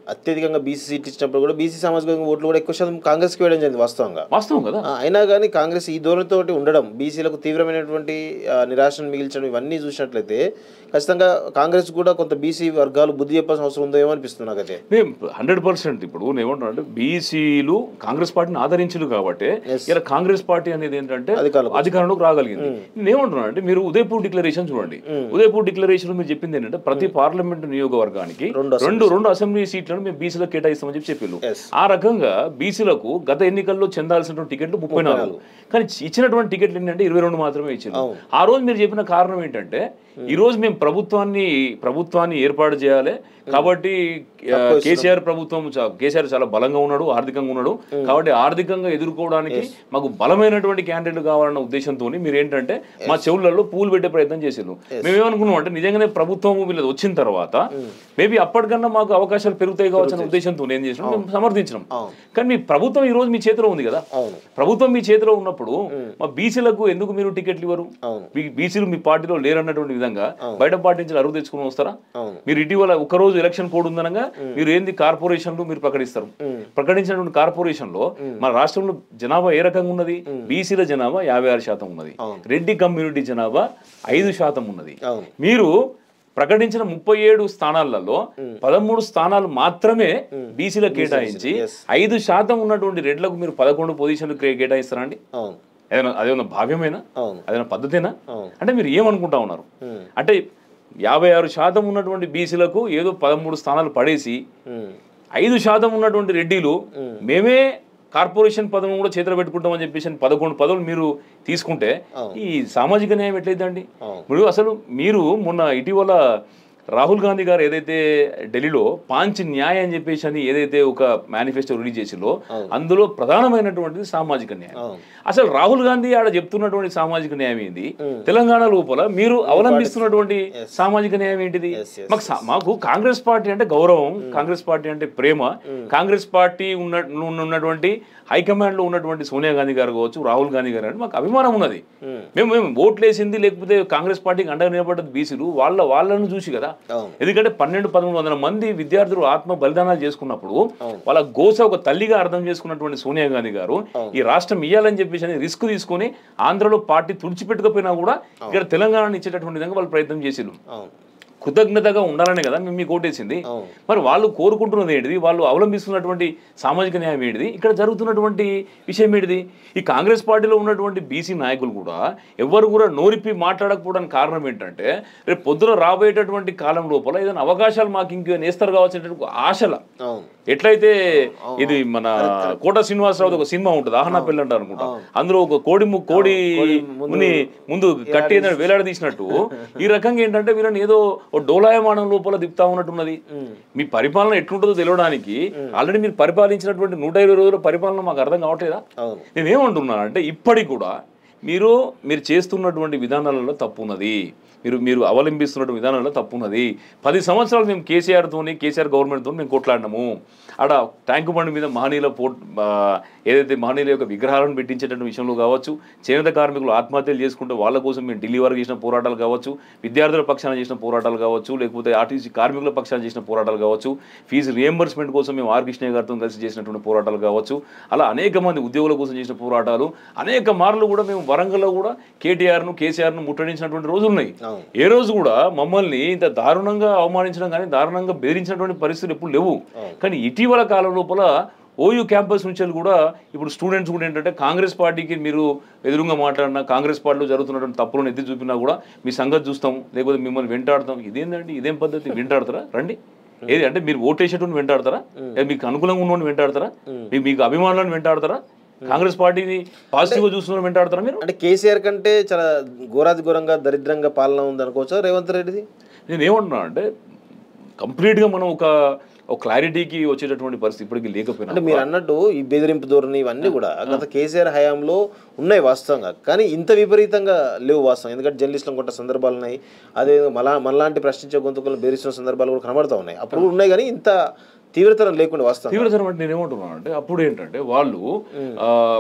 అత్యధికంగా బీసీ సీట్ ఇచ్చినప్పుడు కూడా బీసీ సామాజిక వర్గం ఓట్లు కూడా ఎక్కువ శాతం కాంగ్రెస్కి వేయడం జరిగింది వాస్తవంగా వాస్తవం కదా ఆ, అయినా కానీ కాంగ్రెస్ ఈ ధోరణితో ఉండడం బీసీలకు తీవ్రమైనటువంటి ఆ, నిరాశను మిగిల్చడం ఇవన్నీ చూసినట్లయితే ఖచ్చితంగా కాంగ్రెస్ కూడా కొంత బీసీ వర్గాలు బుద్ధి చెప్పాల్సిన అవసరం ఉందో ఏమో అనిపిస్తుంది నాకైతే మేము హండ్రెడ్ పర్సెంట్ ఇప్పుడు నేను ఏమంటున్నా అంటే బీసీలు కాంగ్రెస్ పార్టీని ఆదరించరు కాబట్టి ఇలా కాంగ్రెస్ పార్టీ అనేది ఏంటంటే అధికారంలోకి అధికారంలోకి రాగలిగింది నేను ఏమంటున్నా అంటే మీరు ఉదయపూర్ డిక్లరేషన్ చూడండి ఉదయపూర్ డిక్లరేషన్ మీరు చెప్పింది ఏంటంటే ప్రతి పార్లమెంట్ నియోజకవర్గానికి రెండు రెండు రెండు అసెంబ్లీ సీట్లను మేము బీసీలకు కేటాయిస్తామని చెప్పి చెప్పారు Yes. ఆ రకంగా బీసీలకు గత ఎన్నికల్లో చెందాల్సినటువంటి టికెట్లు ముప్పై నాలుగు కానీ ఇచ్చినటువంటి టికెట్లు ఏంటంటే ఇరవై రెండు మాత్రమే ఇచ్చారు ఆ రోజు మీరు చెప్పిన కారణం ఏంటంటే ఈ రోజు మేము ప్రభుత్వాన్ని ప్రభుత్వాన్ని ఏర్పాటు చేయాలి కాబట్టి ఆ, కేసీఆర్ ప్రభుత్వం చా- కేసీఆర్ చాలా బలంగా ఉన్నాడు ఆర్థికంగా ఉన్నాడు కాబట్టి ఆర్థికంగా ఎదుర్కోవడానికి మాకు బలమైనటువంటి క్యాండిడేట్ కావాలన్న ఉద్దేశంతో మీరు ఏంటంటే మా చెవులలో పూలు పెట్టే ప్రయత్నం చేసారు మేము ఏమనుకున్నాం అంటే నిజంగానే ప్రభుత్వం వీళ్ళది వచ్చిన తర్వాత మేబీ అప్పటికన్నా మాకు అవకాశాలు పెరుగుతాయి కావచ్చు అన్న ఉద్దేశంతో ఏం చేసినాం మేము సమర్థించినాం కానీ మీ ప్రభుత్వం ఈ రోజు మీ చేతిలో ఉంది కదా అవును ప్రభుత్వం మీ చేతిలో ఉన్నప్పుడు మా బీసీలకు ఎందుకు మీరు టికెట్లు ఇవ్వరు అవును మీ బీసీలు మీ పార్టీలో లేరన్నటువంటి విధంగా బయట పార్టీ నుంచి అరువు తెచ్చుకుని వస్తారా అవును మీరు ఇటీవల ఒక రోజు ఎలక్షన్ కోడ్ ఉందనగా మీరు ఏంది కార్పొరేషన్లు మీరు ప్రకటిస్తారు ప్రకటించినటువంటి కార్పొరేషన్ లో మన రాష్ట్రంలో జనాభా ఏ రకంగా ఉన్నది బీసీల జనాభా యాభై ఆరు శాతం ఉన్నది అవును. రెడ్డి కమ్యూనిటీ జనాభా ఐదు శాతం ఉన్నది అవును మీరు ప్రకటించిన ముప్పై ఏడు స్థానాలలో పదమూడు స్థానాలు మాత్రమే బీసీలకు కేటాయించి yes. ఐదు శాతం ఉన్నటువంటి రెడ్లకు మీరు పదకొండు పొజిషన్లు కే- కేటాయిస్తారా అండి అవును అదేనా అదేమన్నా భావ్యమేనా అవును అదేనా పద్ధతేనా అవును అంటే మీరు ఏమనుకుంటా ఉన్నారు ఉమ్, అంటే యాభై ఆరు శాతం ఉన్నటువంటి బీసీలకు ఏదో పదమూడు స్థానాలు పడేసి ఉమ్, ఐదు శాతం ఉన్నటువంటి రెడ్డిలు మేమే కార్పొరేషన్ పదవులు కూడా చేతిలో పెట్టుకుంటామని చెప్పేసి అని పదకొండు పదవులు మీరు తీసుకుంటే ఈ సామాజిక న్యాయం ఎట్లయిద్దండి అవును. ఇప్పుడు అసలు మీరు మొన్న ఇటీవల రాహుల్ గాంధీ గారు ఏదైతే ఢిల్లీలో పాంచ్ న్యాయ అని చెప్పేసి అని ఏదైతే ఒక మేనిఫెస్టో రిలీజ్ చేసిందో అందులో ప్రధానమైనటువంటిది సామాజిక న్యాయం అవును. అసలు రాహుల్ గాంధీ ఆడ చెప్తున్నటువంటి సామాజిక న్యాయం ఏంది తెలంగాణ లోపల మీరు అవలంబిస్తున్నటువంటి సామాజిక న్యాయం ఏంటిది Yes, yes, మాకు సా- మాకు కాంగ్రెస్ పార్టీ అంటే గౌరవం కాంగ్రెస్ పార్టీ అంటే ప్రేమ కాంగ్రెస్ పార్టీ ఉన్న ఉన్న- ఉన్నటువంటి హైకమాండ్ లో ఉన్నటువంటి సోనియా గాంధీ గారు కావచ్చు రాహుల్ గాంధీ గారు అంటే మాకు అభిమానం ఉన్నది ఉమ్, మేము మేము ఓట్లేసింది లేకపోతే కాంగ్రెస్ పార్టీకి అండగా నిలబడ్డది బీసీలు వాళ్ళ వాళ్ళను చూసి కదా అవును ఎందుకంటే పన్నెండు పదమూడు వందల మంది విద్యార్థులు ఆత్మ బలిదానాలు చేసుకున్నప్పుడు వాళ్ళ గోస ఒక తల్లిగా అర్థం చేసుకున్నటువంటి సోనియా గాంధీ గారు ఈ రాష్ట్రం ఇయ్యాలని చెప్పేసి అని రిస్క్ తీసుకొని ఆంధ్రలో పార్టీ తుడిచిపెట్టకపోయినా కూడా ఇక్కడ తెలంగాణని ఇచ్చేటటువంటి విధంగా వాళ్ళు ప్రయత్నం చేసిరు అవును కృతజ్ఞతగా ఉండాలనే కదా మేము మీకు ఓటేసింది అవును మరి వాళ్ళు కోరుకుంటున్నది ఏంటిది వాళ్ళు అవలంబిస్తున్నటువంటి సామాజిక న్యాయం ఏంటిది ఇక్కడ జరుగుతున్నటువంటి విషయం ఏంటిది ఈ కాంగ్రెస్ పార్టీలో ఉన్నటువంటి బీసీ నాయకులు కూడా ఎవరు కూడా నోరిప్పి మాట్లాడకపోవడానికి కారణం ఏంటంటే రేపు పొద్దున రాబోయేటటువంటి కాలం లోపల ఏదైనా అవకాశాలు మాకు ఇంకేమైనా నేస్తారు కావాల్సినటువంటి ఆశల అవును ఎట్లయితే ఇది మన కోట శ్రీనివాసరావు ఒక సినిమా ఉంటుంది ఆహనా పెళ్ళి అంటారు అనుకుంటా అందులో ఒక కోడి ము- కోడి ముని ముందు కట్టి ఏదైనా వేలాడదీసినట్టు ఈ రకంగా ఏంటంటే వీళ్ళని ఏదో ఓ డోలాయమానం లోపల దిప్తా ఉన్నట్టున్నది మీ పరిపాలన ఎట్లుంటుందో తెలియడానికి ఆల్రెడీ మీరు పరిపాలించినటువంటి నూట ఇరవై రోజుల పరిపాలన మాకు అర్థం కావట్లేదా అవును నేనేమంటున్నాను అంటే ఇప్పటికి కూడా మీరు మీరు చేస్తున్నటువంటి విధానాలలో తప్పు ఉన్నది మీరు మీరు అవలంబిస్తున్నటువంటి విధానాలలో తప్పు ఉన్నది పది సంవత్సరాలు మేము కేసీఆర్తోని కేసీఆర్ గవర్నమెంట్తో మేము కొట్లాడినాము ఆడ ట్యాంకు బండి మీద మహనీయుల పో ఆ, ఏదైతే మహనీయుల యొక్క విగ్రహాలను పెట్టించేటటువంటి విషయంలో కావచ్చు చేనేత కార్మికులు ఆత్మహత్యలు చేసుకుంటే వాళ్ళ కోసం మేము ఢిల్లీ వరకు చేసిన పోరాటాలు కావచ్చు విద్యార్థుల పక్షాన చేసిన పోరాటాలు కావచ్చు లేకపోతే ఆర్టీసీ కార్మికుల పక్షాన చేసిన పోరాటాలు కావచ్చు ఫీజు రియంబర్స్మెంట్ కోసం మేము ఆర్ కృష్ణ గారితో కలిసి చేసినటువంటి పోరాటాలు కావచ్చు అలా అనేక మంది ఉద్యోగుల కోసం చేసిన పోరాటాలు అనేక మార్లు కూడా మేము వరంగల్లో కూడా కేటీఆర్ను కేసీఆర్ను ముట్టడించినటువంటి రోజులు ఉన్నాయి అవును ఏ రోజు కూడా మమ్మల్ని ఇంత దారుణంగా అవమానించడం కానీ దారుణంగా బెదిరించినటువంటి పరిస్థితులు ఎప్పుడు లేవు కానీ ఇటీవల కాలం లోపల ఓయూ క్యాంపస్ నుంచి కూడా ఇప్పుడు స్టూడెంట్స్ కూడా ఏంటంటే కాంగ్రెస్ పార్టీకి మీరు ఎదురుగా మాట్లాడినా కాంగ్రెస్ పార్టీలో జరుగుతున్నటువంటి తప్పులను ఎత్తి చూపినా కూడా మీ సంగతి చూస్తాం లేకపోతే మిమ్మల్ని వెంటాడతాం ఇదేందండి ఇదేం పద్ధతి వెంటాడతారా రండి ఏది అంటే మీరు ఓటేసేటువంటి వెంటాడతారా లేదా మీకు అనుకూలంగా ఉన్నోని వెంటాడతారా మీకు మీకు అభిమానులను వెంటాడతారా కాంగ్రెస్ పార్టీని పాజిటివ్గా చూస్తున్న వెంటాడతారా మీరు అంటే కేసీఆర్ కంటే చాలా ఘోరాది ఘోరంగా దరిద్రంగా పాలన ఉంది అనుకోవచ్చా రేవంత్ రెడ్డిది నేను ఏమంటున్నా అంటే కంప్లీట్గా మనం ఒక ఒక క్లారిటీకి వచ్చేటటువంటి పరిస్థితి ఇప్పటికీ లేకపోయినా అంటే మీరు అన్నట్టు ఈ బెదిరింపు ధోరణి ఇవన్నీ కూడా గత కేసీఆర్ హయాంలో ఉన్నాయి వాస్తవంగా కానీ ఇంత విపరీతంగా లేవు వాస్తవం ఎందుకంటే జర్నలిస్టులు కొంత సందర్భాలు ఉన్నాయి అదే మళ్ళా మనలాంటి ప్రశ్నించే గొంతుకులను బెదిరిస్తున్న సందర్భాలు కూడా కనబడతా ఉన్నాయి అప్పుడు కూడా ఉన్నాయి కానీ ఇంత తీవ్రతరం లేకుండా వాస్తవం తీవ్రతరం అంటే నేను ఏమంటున్నాను అంటే అప్పుడు ఏంటంటే వాళ్ళు ఆ,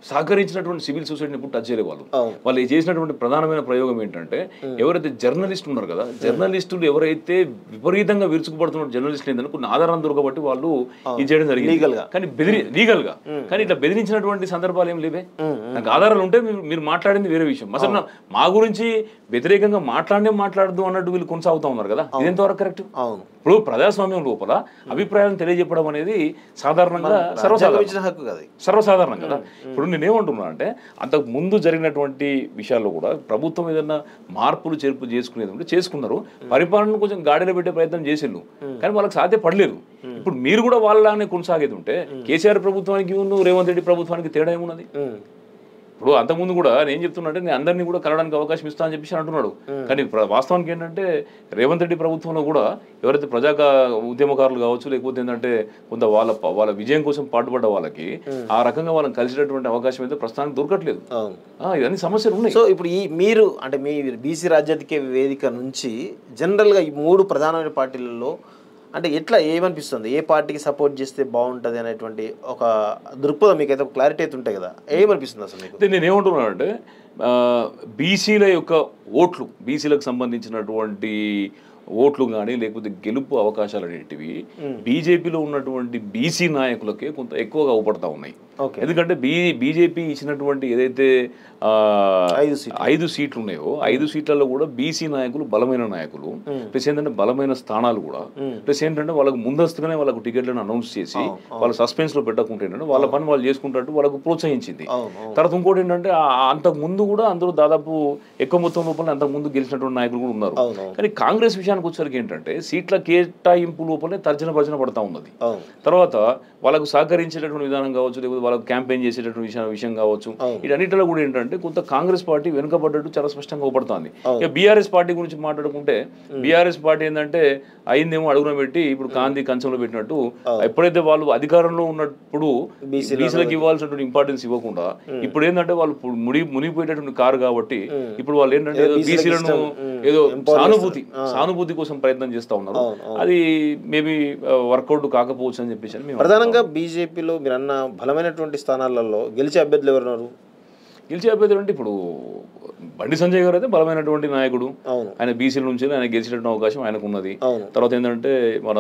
సహకరించినటువంటి సివిల్ సొసైటీని ఇప్పుడు టచ్ చేయలేదు వాళ్ళు అవును. వాళ్ళు చేసినటువంటి ప్రధానమైన ప్రయోగం ఏంటంటే ఎవరైతే జర్నలిస్ట్ ఉన్నారు కదా జర్నలిస్టులు ఎవరైతే విపరీతంగా విరుచుకుపడుతున్న జర్నలిస్టులు ఏంటంటే కొన్ని ఆధారాలు దొరకబట్టి వాళ్ళు ఇది చేయడం జరిగింది Legal గా. కానీ బెదిరి లీగల్ గా కానీ ఇట్లా బెదిరించినటువంటి సందర్భాలు ఏం లేవే నాకు ఆధారాలు ఉంటే మీరు మీరు మాట్లాడింది వేరే విషయం అసలు నా- మా గురించి వ్యతిరేకంగా మాట్లాడనే మాట్లాడదు అన్నట్టు వీళ్ళు కొనసాగుతా ఉన్నారు కదా ఇది ఎంతవరకు కరెక్ట్ అవును ఇప్పుడు ప్రజాస్వామ్యం లోపల అభిప్రాయాలను తెలియజెప్పడం అనేది సాధారణంగా సర్వసాధారణం ఇచ్చిన హక్కు కదా సర్వసాధారణం కదా ఇప్పుడు నేనేమంటున్నా అంటే అంతకు ముందు జరిగినటువంటి విషయాల్లో కూడా ప్రభుత్వం ఏదైనా మార్పులు చేర్పు చేసుకునేది ఉంటే చేసుకున్నారు పరిపాలన కొంచెం గాడిలో పెట్టే ప్రయత్నం చేసిండు కానీ వాళ్ళకి సాధ్యపడలేదు ఇప్పుడు మీరు కూడా వాళ్ళలానే కొనసాగేది ఉంటే కేసీఆర్ ప్రభుత్వానికి ఉన్ను రేవంత్ రెడ్డి ప్రభుత్వానికి తేడా ఏమున్నది ఉమ్. ఇప్పుడు అంతకుముందు కూడా నేను చెప్తున్నా అంటే నేను అందరినీ కూడా కలవడానికి అవకాశం ఇస్తా అని చెప్పేసి అంటున్నాడు కానీ ప్ర- వాస్తవానికి ఏంటంటే రేవంత్ రెడ్డి ప్రభుత్వంలో కూడా ఎవరైతే ప్రజా ఉద్యమకారులు కావచ్చు లేకపోతే ఏంటంటే కొంత వాళ్ళ ప- వాళ్ళ విజయం కోసం పాటుపడ్డ వాళ్ళకి ఆ రకంగా వాళ్ళని కలిసేటటువంటి అవకాశం అయితే ప్రస్తుతానికి దొరకట్లేదు అవును ఆ, ఇవన్నీ సమస్యలు ఉన్నాయి సో ఇప్పుడు ఈ మీరు అంటే మీ బీసీ రాజ్యాధిక వేదిక నుంచి జనరల్గా ఈ మూడు ప్రధానమైన పార్టీలలో అంటే ఎట్లా ఏమనిపిస్తుంది ఏ పార్టీకి సపోర్ట్ చేస్తే బాగుంటుంది అనేటువంటి ఒక దృక్పథం మీకైతే ఒక క్లారిటీ అయితే ఉంటాయి కదా ఏమనిపిస్తుంది అసలు మీకు అయితే నేను ఏమంటున్నానంటే బీసీల యొక్క ఓట్లు బీసీలకు సంబంధించినటువంటి ఓట్లు కానీ లేకపోతే గెలుపు అవకాశాలు అనేటివి బీజేపీలో ఉన్నటువంటి బీసీ నాయకులకే కొంత ఎక్కువగా అవపడతా ఉన్నాయి ఓకే ఎందుకంటే బీ బీజేపీ ఇచ్చినటువంటి ఏదైతే ఆ, ఐదు సీట్లు. ఐదు సీట్లు ఉన్నాయో ఐదు సీట్లలో కూడా బీసీ నాయకులు బలమైన నాయకులు ప్లస్ ఏంటంటే బలమైన స్థానాలు కూడా ప్లస్ ఏంటంటే వాళ్ళకు ముందస్తుగానే వాళ్ళకు టికెట్లను అనౌన్స్ చేసి వాళ్ళ సస్పెన్స్ లో పెట్టకుండా ఏంటంటే వాళ్ళ పని వాళ్ళు చేసుకుంటట్టు వాళ్ళకు ప్రోత్సహించింది అవును అవును. తర్వాత ఇంకోటి ఏంటంటే ఆ- అంతకు ముందు కూడా అందరూ దాదాపు ఎక్కువ మొత్తం లోపల అంతకు ముందు గెలిచినటువంటి నాయకులు కూడా ఉన్నారు అవును అవును. కానీ కాంగ్రెస్ విషయానికి వచ్చేసరికి ఏంటంటే సీట్ల కేటాయింపు లోపలే తర్జన భర్జన పడతా ఉన్నది అవును తర్వాత వాళ్ళకు సహకరించేటటువంటి విధానం కావచ్చు లేకపోతే వాళ్ళకు క్యాంపెయిన్ చేసేటటువంటి విషయం విషయం కావచ్చు వీటన్నిటిలో కూడా ఏంటంటే కొంత కాంగ్రెస్ పార్టీ వెనుకబడ్డట్టు చాలా స్పష్టంగా అవపడుతుంది ఇక బీఆర్ఎస్ పార్టీ గురించి మాట్లాడుకుంటే బీఆర్ఎస్ పార్టీ ఏంటంటే అయిందేమో అడుగున పెట్టి ఇప్పుడు గాంధీ కంచంలో పెట్టినట్టు ఎప్పుడైతే వాళ్ళు అధికారంలో ఉన్నప్పుడు బీసీలకు ఇవ్వాల్సినటువంటి ఇంపార్టెన్స్ ఇవ్వకుండా ఇప్పుడు ఏంటంటే వాళ్ళు ఇప్పుడు ముడి మునిగిపోయేటటువంటి కారు కాబట్టి ఇప్పుడు వాళ్ళు ఏంటంటే ఏదో బీసీలను ఏదో సానుభూతి సానుభూతి కోసం ప్రయత్నం చేస్తా ఉన్నారు అది మేబీ వర్కౌట్ కాకపోవచ్చు అని చెప్పేసి అని మేము ప్రధానంగా బీజేపీలో మీరు అన్న బలమైనటువంటి స్థానాలలో గెలిచే అభ్యర్థులు ఎవరున్నారు గెలిచే అభ్యర్థులు అంటే ఇప్పుడు బండి సంజయ్ గారు అయితే బలమైనటువంటి నాయకుడు అవును ఆయన బీసీల నుంచి ఆయన గెలిచేటువంటి అవకాశం ఆయనకు ఉన్నది అవును తర్వాత ఏంటంటే మన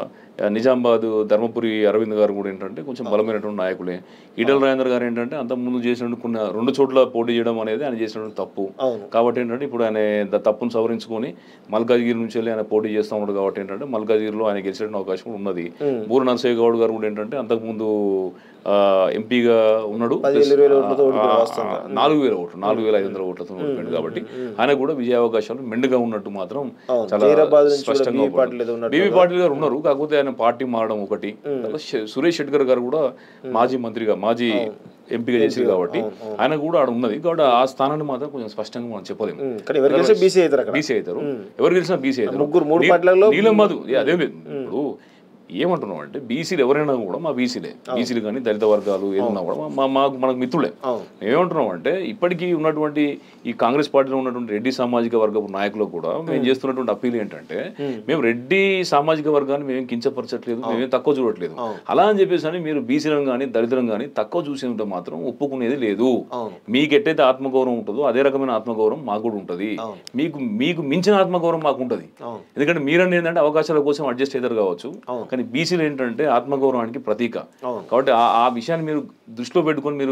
ఆ, నిజామాబాద్ ధర్మపురి అరవింద్ గారు కూడా ఏంటంటే కొంచెం బలమైనటువంటి నాయకులే ఈటల రాజేందర్ గారు ఏంటంటే అంత ముందు చేసినట్టు కొన్ని రెండు చోట్ల పోటీ చేయడం అనేది ఆయన చేసినటువంటి తప్పు అవును కాబట్టి ఏంటంటే ఇప్పుడు ఆయన ద- తప్పును సవరించుకొని మల్కాజ్గిరి నుంచి వెళ్ళి ఆయన పోటీ చేస్తూ ఉన్నాడు కాబట్టి ఏంటంటే మల్కాజ్గిరిలో ఆయన గెలిచేటువంటి అవకాశం కూడా ఉన్నది బూర నరసయ్య గౌడ్ గారు కూడా ఏంటంటే అంతకుముందు ఆ, ఎంపీగా ఉన్నాడు పదివేలు, ఇరవై వేల ఓట్లతో ఆ, ఓడిపోయి ఆ, వాస్తవంగా. నాలుగు వేల ఓట్లు నాలుగు వేల ఐదు వందల ఓట్లతో ఓడిపోయాడు కాబట్టి ఆయన కూడా విజయ అవకాశాలు మెండుగా ఉన్నట్టు మాత్రం అవును. చాలా జైరాబాద్ నుంచి కూడా స్పష్టంగా బీవీ పాటిల్ ఏదో ఉన్నట్టు బీవీ పాటిల్ గారు ఉన్నారు కాకపోతే ఆయన పార్టీ మారడం ఒకటి తర్వాత శ- సురేష్ షెట్కర్ గారు కూడా మాజీ మంత్రిగా మాజీ ఎంపీగా చేశారు కాబట్టి ఆయన కూడా ఆడ ఉన్నది కాబట్టి ఆ స్థానాన్ని మాత్రం కొంచెం స్పష్టంగా మనం చెప్పలేము ఉమ్, కానీ ఎవరు గెలిచే బీసీ అవుతారు అక్కడ బీసీ అవుతారు ఎవరు గెలిచినా బీసీ అవుతారు ముగ్గురు మూడు నీ- పార్టీలలో నీలం మధు ఏ, అదేం లేదు ఇప్పుడు ఏమంటున్నాం అంటే బీసీలు ఎవరైనా కూడా మా బీసీలే బీసీలు కానీ దళిత వర్గాలు ఏదన్నా కూడా మా మాకు మనకు మిత్రులే అవును ఏమంటున్నాం అంటే ఇప్పటికీ ఉన్నటువంటి ఈ కాంగ్రెస్ పార్టీలో ఉన్నటువంటి రెడ్డి సామాజిక వర్గపు నాయకులకు కూడా మేము చేస్తున్నటువంటి అప్పీల్ ఏంటంటే మేము రెడ్డి సామాజిక వర్గాన్ని మేము కించపరచట్లేదు మేమేం తక్కువ చూడట్లేదు అలా అని చెప్పేసి అని మీరు బీసీలను కానీ దళితులను కానీ తక్కువ చూసి ఉంటే మాత్రం ఒప్పుకునేది లేదు అవును మీకు ఎట్టయితే ఆత్మగౌరవం ఉంటుందో అదే రకమైన ఆత్మగౌరవం మాకు కూడా ఉంటుంది అవును. మీకు మీకు మించిన ఆత్మగౌరవం మాకు ఉంటుంది అవును ఎందుకంటే మీరండి ఏంటంటే అవకాశాల కోసం అడ్జస్ట్ అవుతారు కావచ్చు అవును. కానీ బీసీలు ఏంటంటే ఆత్మగౌరవానికి ప్రతీక అవును కాబట్టి ఆ ఆ విషయాన్ని మీరు దృష్టిలో పెట్టుకొని మీరు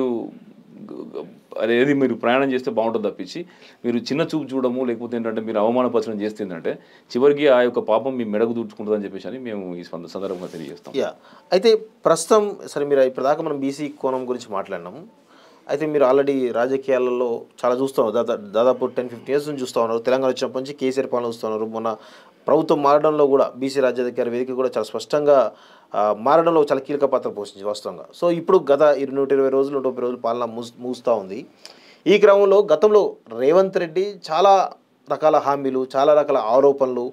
గ- గ- అదేది మీరు ప్రయాణం చేస్తే బాగుంటుంది తప్పించి మీరు చిన్న చూపు చూడము లేకపోతే ఏంటంటే మీరు అవమానపరచడం చేస్తే ఏంటంటే చివరికి ఆ యొక్క పాపం మీ మెడకు దూచుకుంటుందని చెప్పేసి అని మేము ఈ సంద- సందర్భంగా తెలియజేస్తాం యా అయితే ప్రస్తుతం సరే మీరు ఇప్పటిదాకా మనం బీసీ కోణం గురించి మాట్లాడినాము అయితే మీరు ఆల్రెడీ రాజకీయాలలో చాలా చూస్తాం దాదా దాదాపు టెన్ ఫిఫ్టీ ఇయర్స్ నుంచి చూస్తూ ఉన్నారు తెలంగాణ వచ్చినప్పటి నుంచి కేసీఆర్ పాలన చూస్తున్నారు మొన్న ప్రభుత్వం మారడంలో కూడా బీసీ రాజ్యాధికార వేదిక కూడా చాలా స్పష్టంగా ఆ, మారడంలో చాలా కీలక పాత్ర పోషించింది వాస్తవంగా సో ఇప్పుడు గత ఇరు నూట ఇరవై రోజులు నూట ముప్పై రోజులు పాలన మూస్ మూస్తూ ఉంది ఈ క్రమంలో గతంలో రేవంత్ రెడ్డి చాలా రకాల హామీలు చాలా రకాల ఆరోపణలు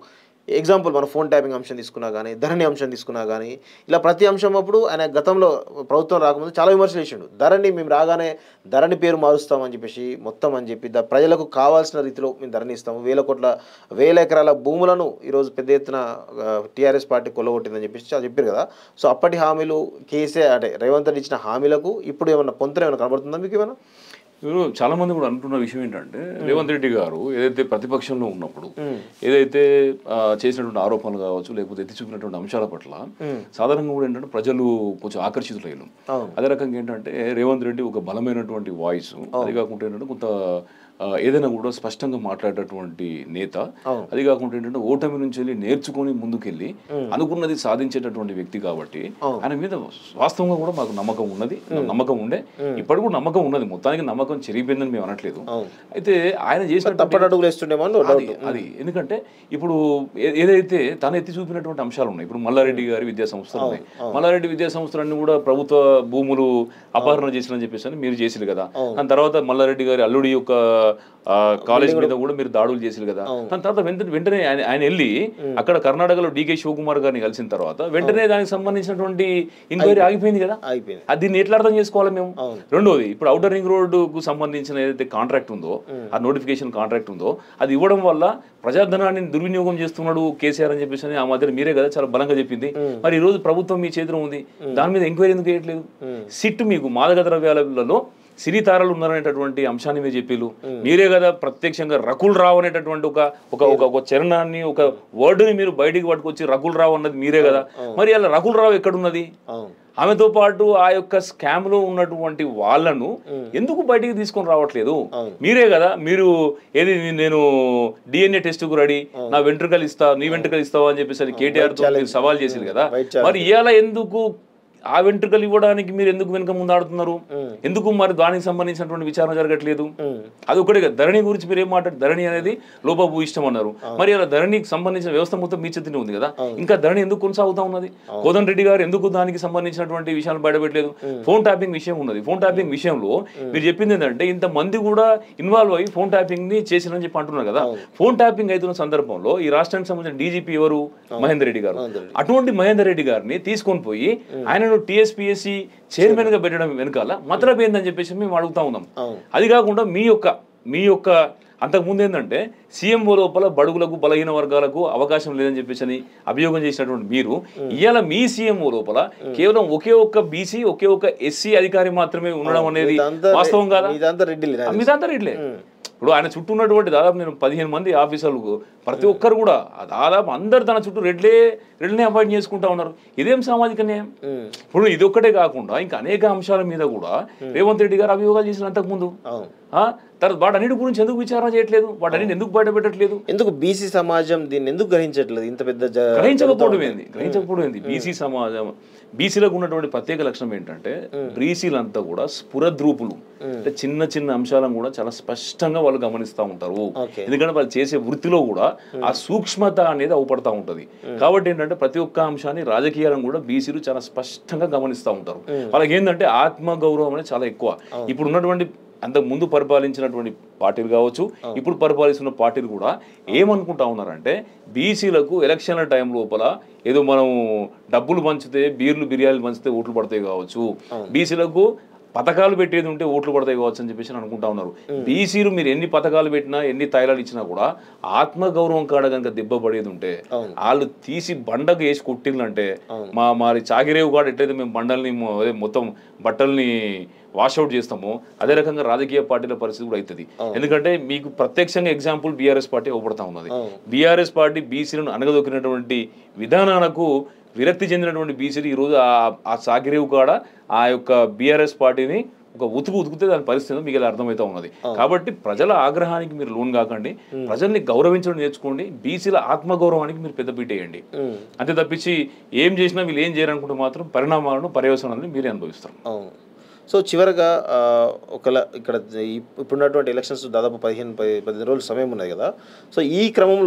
ఎగ్జాంపుల్ మన ఫోన్ ట్యాపింగ్ అంశం తీసుకున్నా కానీ ధరణి అంశం తీసుకున్నా కానీ ఇలా ప్రతి అంశం అప్పుడు ఆయన గతంలో ప్రభుత్వం రాకముందు చాలా విమర్శలు చేసిండు ధరణి మేము రాగానే ధరణి పేరు మారుస్తామని చెప్పేసి మొత్తం అని చెప్పి ద- ప్రజలకు కావాల్సిన రీతిలో మేము ధరణి ఇస్తాము వేల కోట్ల వేల ఎకరాల భూములను ఈరోజు పెద్ద ఎత్తున టీఆర్ఎస్ పార్టీ కొల్లగొట్టిందని చెప్పేసి చాలా చెప్పారు కదా సో అప్పటి హామీలు కేసీఆర్ అంటే రేవంత్ రెడ్డి ఇచ్చిన హామీలకు ఇప్పుడు ఏమన్నా పొంతన ఏమైనా కనబడుతుందా మీకు ఏమైనా ఇప్పుడు చాలా మంది కూడా అంటున్న విషయం ఏంటంటే రేవంత్ రెడ్డి గారు ఏదైతే ప్రతిపక్షంలో ఉన్నప్పుడు ఏదైతే ఆ, చేసినటువంటి ఆరోపణలు కావచ్చు లేకపోతే ఎత్తి చూపినటువంటి అంశాల పట్ల సాధారణంగా కూడా ఏంటంటే ప్రజలు కొంచెం ఆకర్షితులయ్యారు అవును. అదే రకంగా ఏంటంటే రేవంత్ రెడ్డి ఒక బలమైనటువంటి వాయిస్ అది కాకుండా ఏంటంటే కొంత ఆ, ఏదైనా కూడా స్పష్టంగా మాట్లాడేటటువంటి నేత అవును. అది కాకుండా ఏంటంటే ఓటమి నుంచి వెళ్ళి నేర్చుకొని ముందుకెళ్ళి అనుకున్నది సాధించేటటువంటి వ్యక్తి కాబట్టి ఆయన మీద వాస్తవంగా కూడా మాకు నమ్మకం ఉన్నది నమ్మకం ఉండే ఇప్పటికి కూడా నమ్మకం ఉన్నది మొత్తానికి నమ్మకం చెరిగిపోయిందని మేము అనట్లేదు అవును. అయితే ఆయన చేసిన తప్పటి అడుగులు వేస్తుండేమో అని అది అది ఎందుకంటే ఇప్పుడు ఏ- ఏదైతే తను ఎత్తి చూపినటువంటి అంశాలు ఉన్నాయి ఇప్పుడు మల్లారెడ్డి గారి విద్యా సంస్థలు ఉన్నాయి మల్లారెడ్డి విద్యా సంస్థలన్నీ కూడా ప్రభుత్వ భూములు అపహరణ చేసినని చెప్పేసి అని మీరు చేసిరు కదా దాని తర్వాత మల్లారెడ్డి గారి అల్లుడి యొక్క ఆ, కాలేజ్ మీద కూడా మీరు దాడులు చేసిరు కదా దాని తర్వాత వెంటనే వెంటనే ఆయన ఆయన వెళ్ళి అక్కడ కర్ణాటకలో డీకే శివకుమార్ గారిని కలిసిన తర్వాత వెంటనే దానికి సంబంధించినటువంటి ఎంక్వైరీ ఆగిపోయింది కదా అయిపోయింది అది దీన్ని ఎట్లా అర్థం చేసుకోవాలి మేము రెండోది ఇప్పుడు అవుటర్ రింగ్ రోడ్డుకు సంబంధించిన ఏదైతే కాంట్రాక్ట్ ఉందో ఆ నోటిఫికేషన్ కాంట్రాక్ట్ ఉందో అది ఇవ్వడం వల్ల ప్రజాధనాన్ని దుర్వినియోగం చేస్తున్నాడు కేసీఆర్ అని చెప్పేసి అని ఆ మధ్యన మీరే కదా చాలా బలంగా చెప్పింది మరి ఈ రోజు ప్రభుత్వం మీ చేతిలో ఉంది దాని మీద ఎంక్వైరీ ఎందుకు చేయట్లేదు సిట్ మీకు మాదక ద్రవ్యాలలో సిరి తారలు ఉన్నారనేటటువంటి అంశాన్ని మీరు చెప్పిలు మీరే కదా ప్రత్యక్షంగా రకుల్ రావు అనేటటువంటి ఒక ఒక ఒక ఒక చరణాన్ని ఒక వర్డ్ని మీరు బయటికి పట్టుకొచ్చి రకుల్ రావు అన్నది మీరే కదా మరి అలా రకుల్ రావు ఎక్కడున్నది అవును ఆమెతో పాటు ఆ యొక్క స్కామ్ లో ఉన్నటువంటి వాళ్ళను ఎందుకు బయటికి తీసుకొని రావట్లేదు మీరే కదా మీరు ఏది నేను డిఎన్ఏ టెస్ట్ కు రెడీ నా వెంట్రుకలు ఇస్తా నీ వెంట్రుకలు ఇస్తావా అని చెప్పేసి అని కేటీఆర్ తో మీరు సవాల్ చేసింది కదా White మరి ఇవాళ ఎందుకు ఆ వెంట్రుకలు ఇవ్వడానికి మీరు ఎందుకు వెనుక ముందాడుతున్నారు ఎందుకు మరి దానికి సంబంధించినటువంటి విచారణ జరగట్లేదు అది ఒకటే కదా ధరణి గురించి మీరు ఏం మాట్లాడు ధరణి అనేది లోపభూ ఇష్టం అన్నారు మరి అలా ధరణికి సంబంధించిన వ్యవస్థ మొత్తం మీ చేతిలో ఉంది కదా ఇంకా ధరణి ఎందుకు కొనసాగుతా ఉన్నది కోదన్ రెడ్డి గారు ఎందుకు దానికి సంబంధించినటువంటి విషయాలు బయటపెట్టలేదు ఫోన్ ట్యాపింగ్ విషయం ఉన్నది ఫోన్ ట్యాపింగ్ విషయంలో మీరు చెప్పింది ఏంటంటే ఇంత మంది కూడా ఇన్వాల్వ్ అయ్యి ఫోన్ ట్యాపింగ్ ని చేసినని చెప్పి అంటున్నారు కదా ఫోన్ ట్యాపింగ్ అవుతున్న సందర్భంలో ఈ రాష్ట్రానికి సంబంధించిన డీజీపీ ఎవరు మహేందర్ రెడ్డి గారు అటువంటి మహేందర్ రెడ్డి గారిని తీసుకొని పోయి ఆయనను టీఎస్పీఎస్సీ చైర్మన్ గా పెట్టడం వెనకాల మతలబ్ ఏందని చెప్పేసి మేము అడుగుతా ఉన్నాం అది కాకుండా మీ యొక్క మీ యొక్క అంతకుముందు ఏంటంటే సీఎంఓ లోపల బడుగులకు బలహీన వర్గాలకు అవకాశం లేదని చెప్పేసి అని అభియోగం చేసినటువంటి మీరు ఇవాళ మీ సీఎంఓ లోపల కేవలం ఒకే ఒక్క బీసీ ఒకే ఒక్క ఎస్సీ అధికారి మాత్రమే ఉండడం అనేది ఇదంతా వాస్తవం కాదా ఇదంతా రెడ్డి మీదంతా రెడ్లే ఇప్పుడు ఆయన చుట్టూ ఉన్నటువంటి దాదాపు నేను పదిహేను మంది ఆఫీసర్లు ప్రతి ఒక్కరు కూడా ఆ దాదాపు అందరు తన చుట్టూ రెడ్లే రెడ్లనే అపాయింట్ చేసుకుంటా ఉన్నారు ఇదేం సామాజిక న్యాయం ఇప్పుడు ఇది ఒక్కటే కాకుండా ఇంకా అనేక అంశాల మీద కూడా రేవంత్ రెడ్డి గారు అభియోగాలు చేసిన అంతకుముందు అవును ఆ? తర్వాత వాటన్నిటి గురించి ఎందుకు విచారణ చేయట్లేదు వాటన్నిటి ఎందుకు బయట పెట్టట్లేదు ఎందుకు బీసీ సమాజం దీన్ని ఎందుకు గ్రహించట్లేదు ఇంత పెద్ద జ- గ్రహించకపోవడం ఏంది గ్రహించకపోవడం ఏంది బీసీ సమాజం బీసీలకు ఉన్నటువంటి ప్రత్యేక లక్షణం ఏంటంటే బీసీలంతా కూడా స్ఫురద్రూపులు అంటే చిన్న చిన్న అంశాలను కూడా చాలా స్పష్టంగా వాళ్ళు గమనిస్తూ ఉంటారు Okay. ఎందుకంటే వాళ్ళు చేసే వృత్తిలో కూడా ఆ సూక్ష్మత అనేది అవుపడతా ఉంటది కాబట్టి ఏంటంటే ప్రతి ఒక్క అంశాన్ని రాజకీయాలను కూడా బీసీలు చాలా స్పష్టంగా గమనిస్తూ ఉంటారు వాళ్ళకి ఏంటంటే ఆత్మ గౌరవం అనేది చాలా ఎక్కువ ఇప్పుడు ఉన్నటువంటి అంతకు ముందు పరిపాలించినటువంటి పార్టీలు కావచ్చు ఇప్పుడు పరిపాలిస్తున్న పార్టీలు కూడా ఏమనుకుంటా ఉన్నారంటే బీసీలకు ఎలక్షన్ల టైం లోపల ఏదో మనం డబ్బులు పంచితే బీర్లు బిర్యానీలు పంచితే ఓట్లు పడతాయి కావచ్చు బీసీలకు పథకాలు పెట్టేది ఉంటే ఓట్లు పడతాయి కావచ్చు అని చెప్పేసి అనుకుంటా ఉన్నారు బీసీలు మీరు ఎన్ని పథకాలు పెట్టినా ఎన్ని తైలాలు ఇచ్చినా కూడా ఆత్మ గౌరవం కాడ కనుక దెబ్బ పడేది ఉంటే వాళ్ళు తీసి బండకు వేసి కొట్టిందంటే మా మరి చాగిరేవు కాడ ఎట్లయితే మేము బండల్ని మొ- అదే మొత్తం బట్టల్ని వాషౌట్ చేస్తామో అదే రకంగా రాజకీయ పార్టీల పరిస్థితి కూడా అవుతుంది ఎందుకంటే మీకు ప్రత్యక్షంగా ఎగ్జాంపుల్ బీఆర్ఎస్ పార్టీ అవపడతా ఉన్నది బీఆర్ఎస్ పార్టీ బీసీలను అనగదొక్కినటువంటి విధానాలకు విరక్తి చెందినటువంటి బీసీలు ఈరోజు ఆ- ఆ సాగిరేవు కాడ ఆ యొక్క బీఆర్ఎస్ పార్టీని ఒక ఉతుకు ఉతుకుతే దాని పరిస్థితి మీకు ఇలా అర్థమవుతా ఉన్నది కాబట్టి ప్రజల ఆగ్రహానికి మీరు లోన్ కాకండి ప్రజల్ని గౌరవించడం నేర్చుకోండి బీసీల ఆత్మగౌరవానికి మీరు పెద్దపీట వేయండి అంతే తప్పించి ఏం చేసినా వీళ్ళు ఏం చేయాలనుకుంటే మాత్రం పరిణామాలను పర్యవసనాలను మీరే అనుభవిస్తారు అవును సో చివరగా ఆ, ఒకలా ఇక్కడ ఈ- ఇప్పుడున్నటువంటి ఎలక్షన్స్ దాదాపు పదిహేను పది పదిహేను రోజులు సమయం ఉన్నాయి కదా సో ఈ క్రమంలో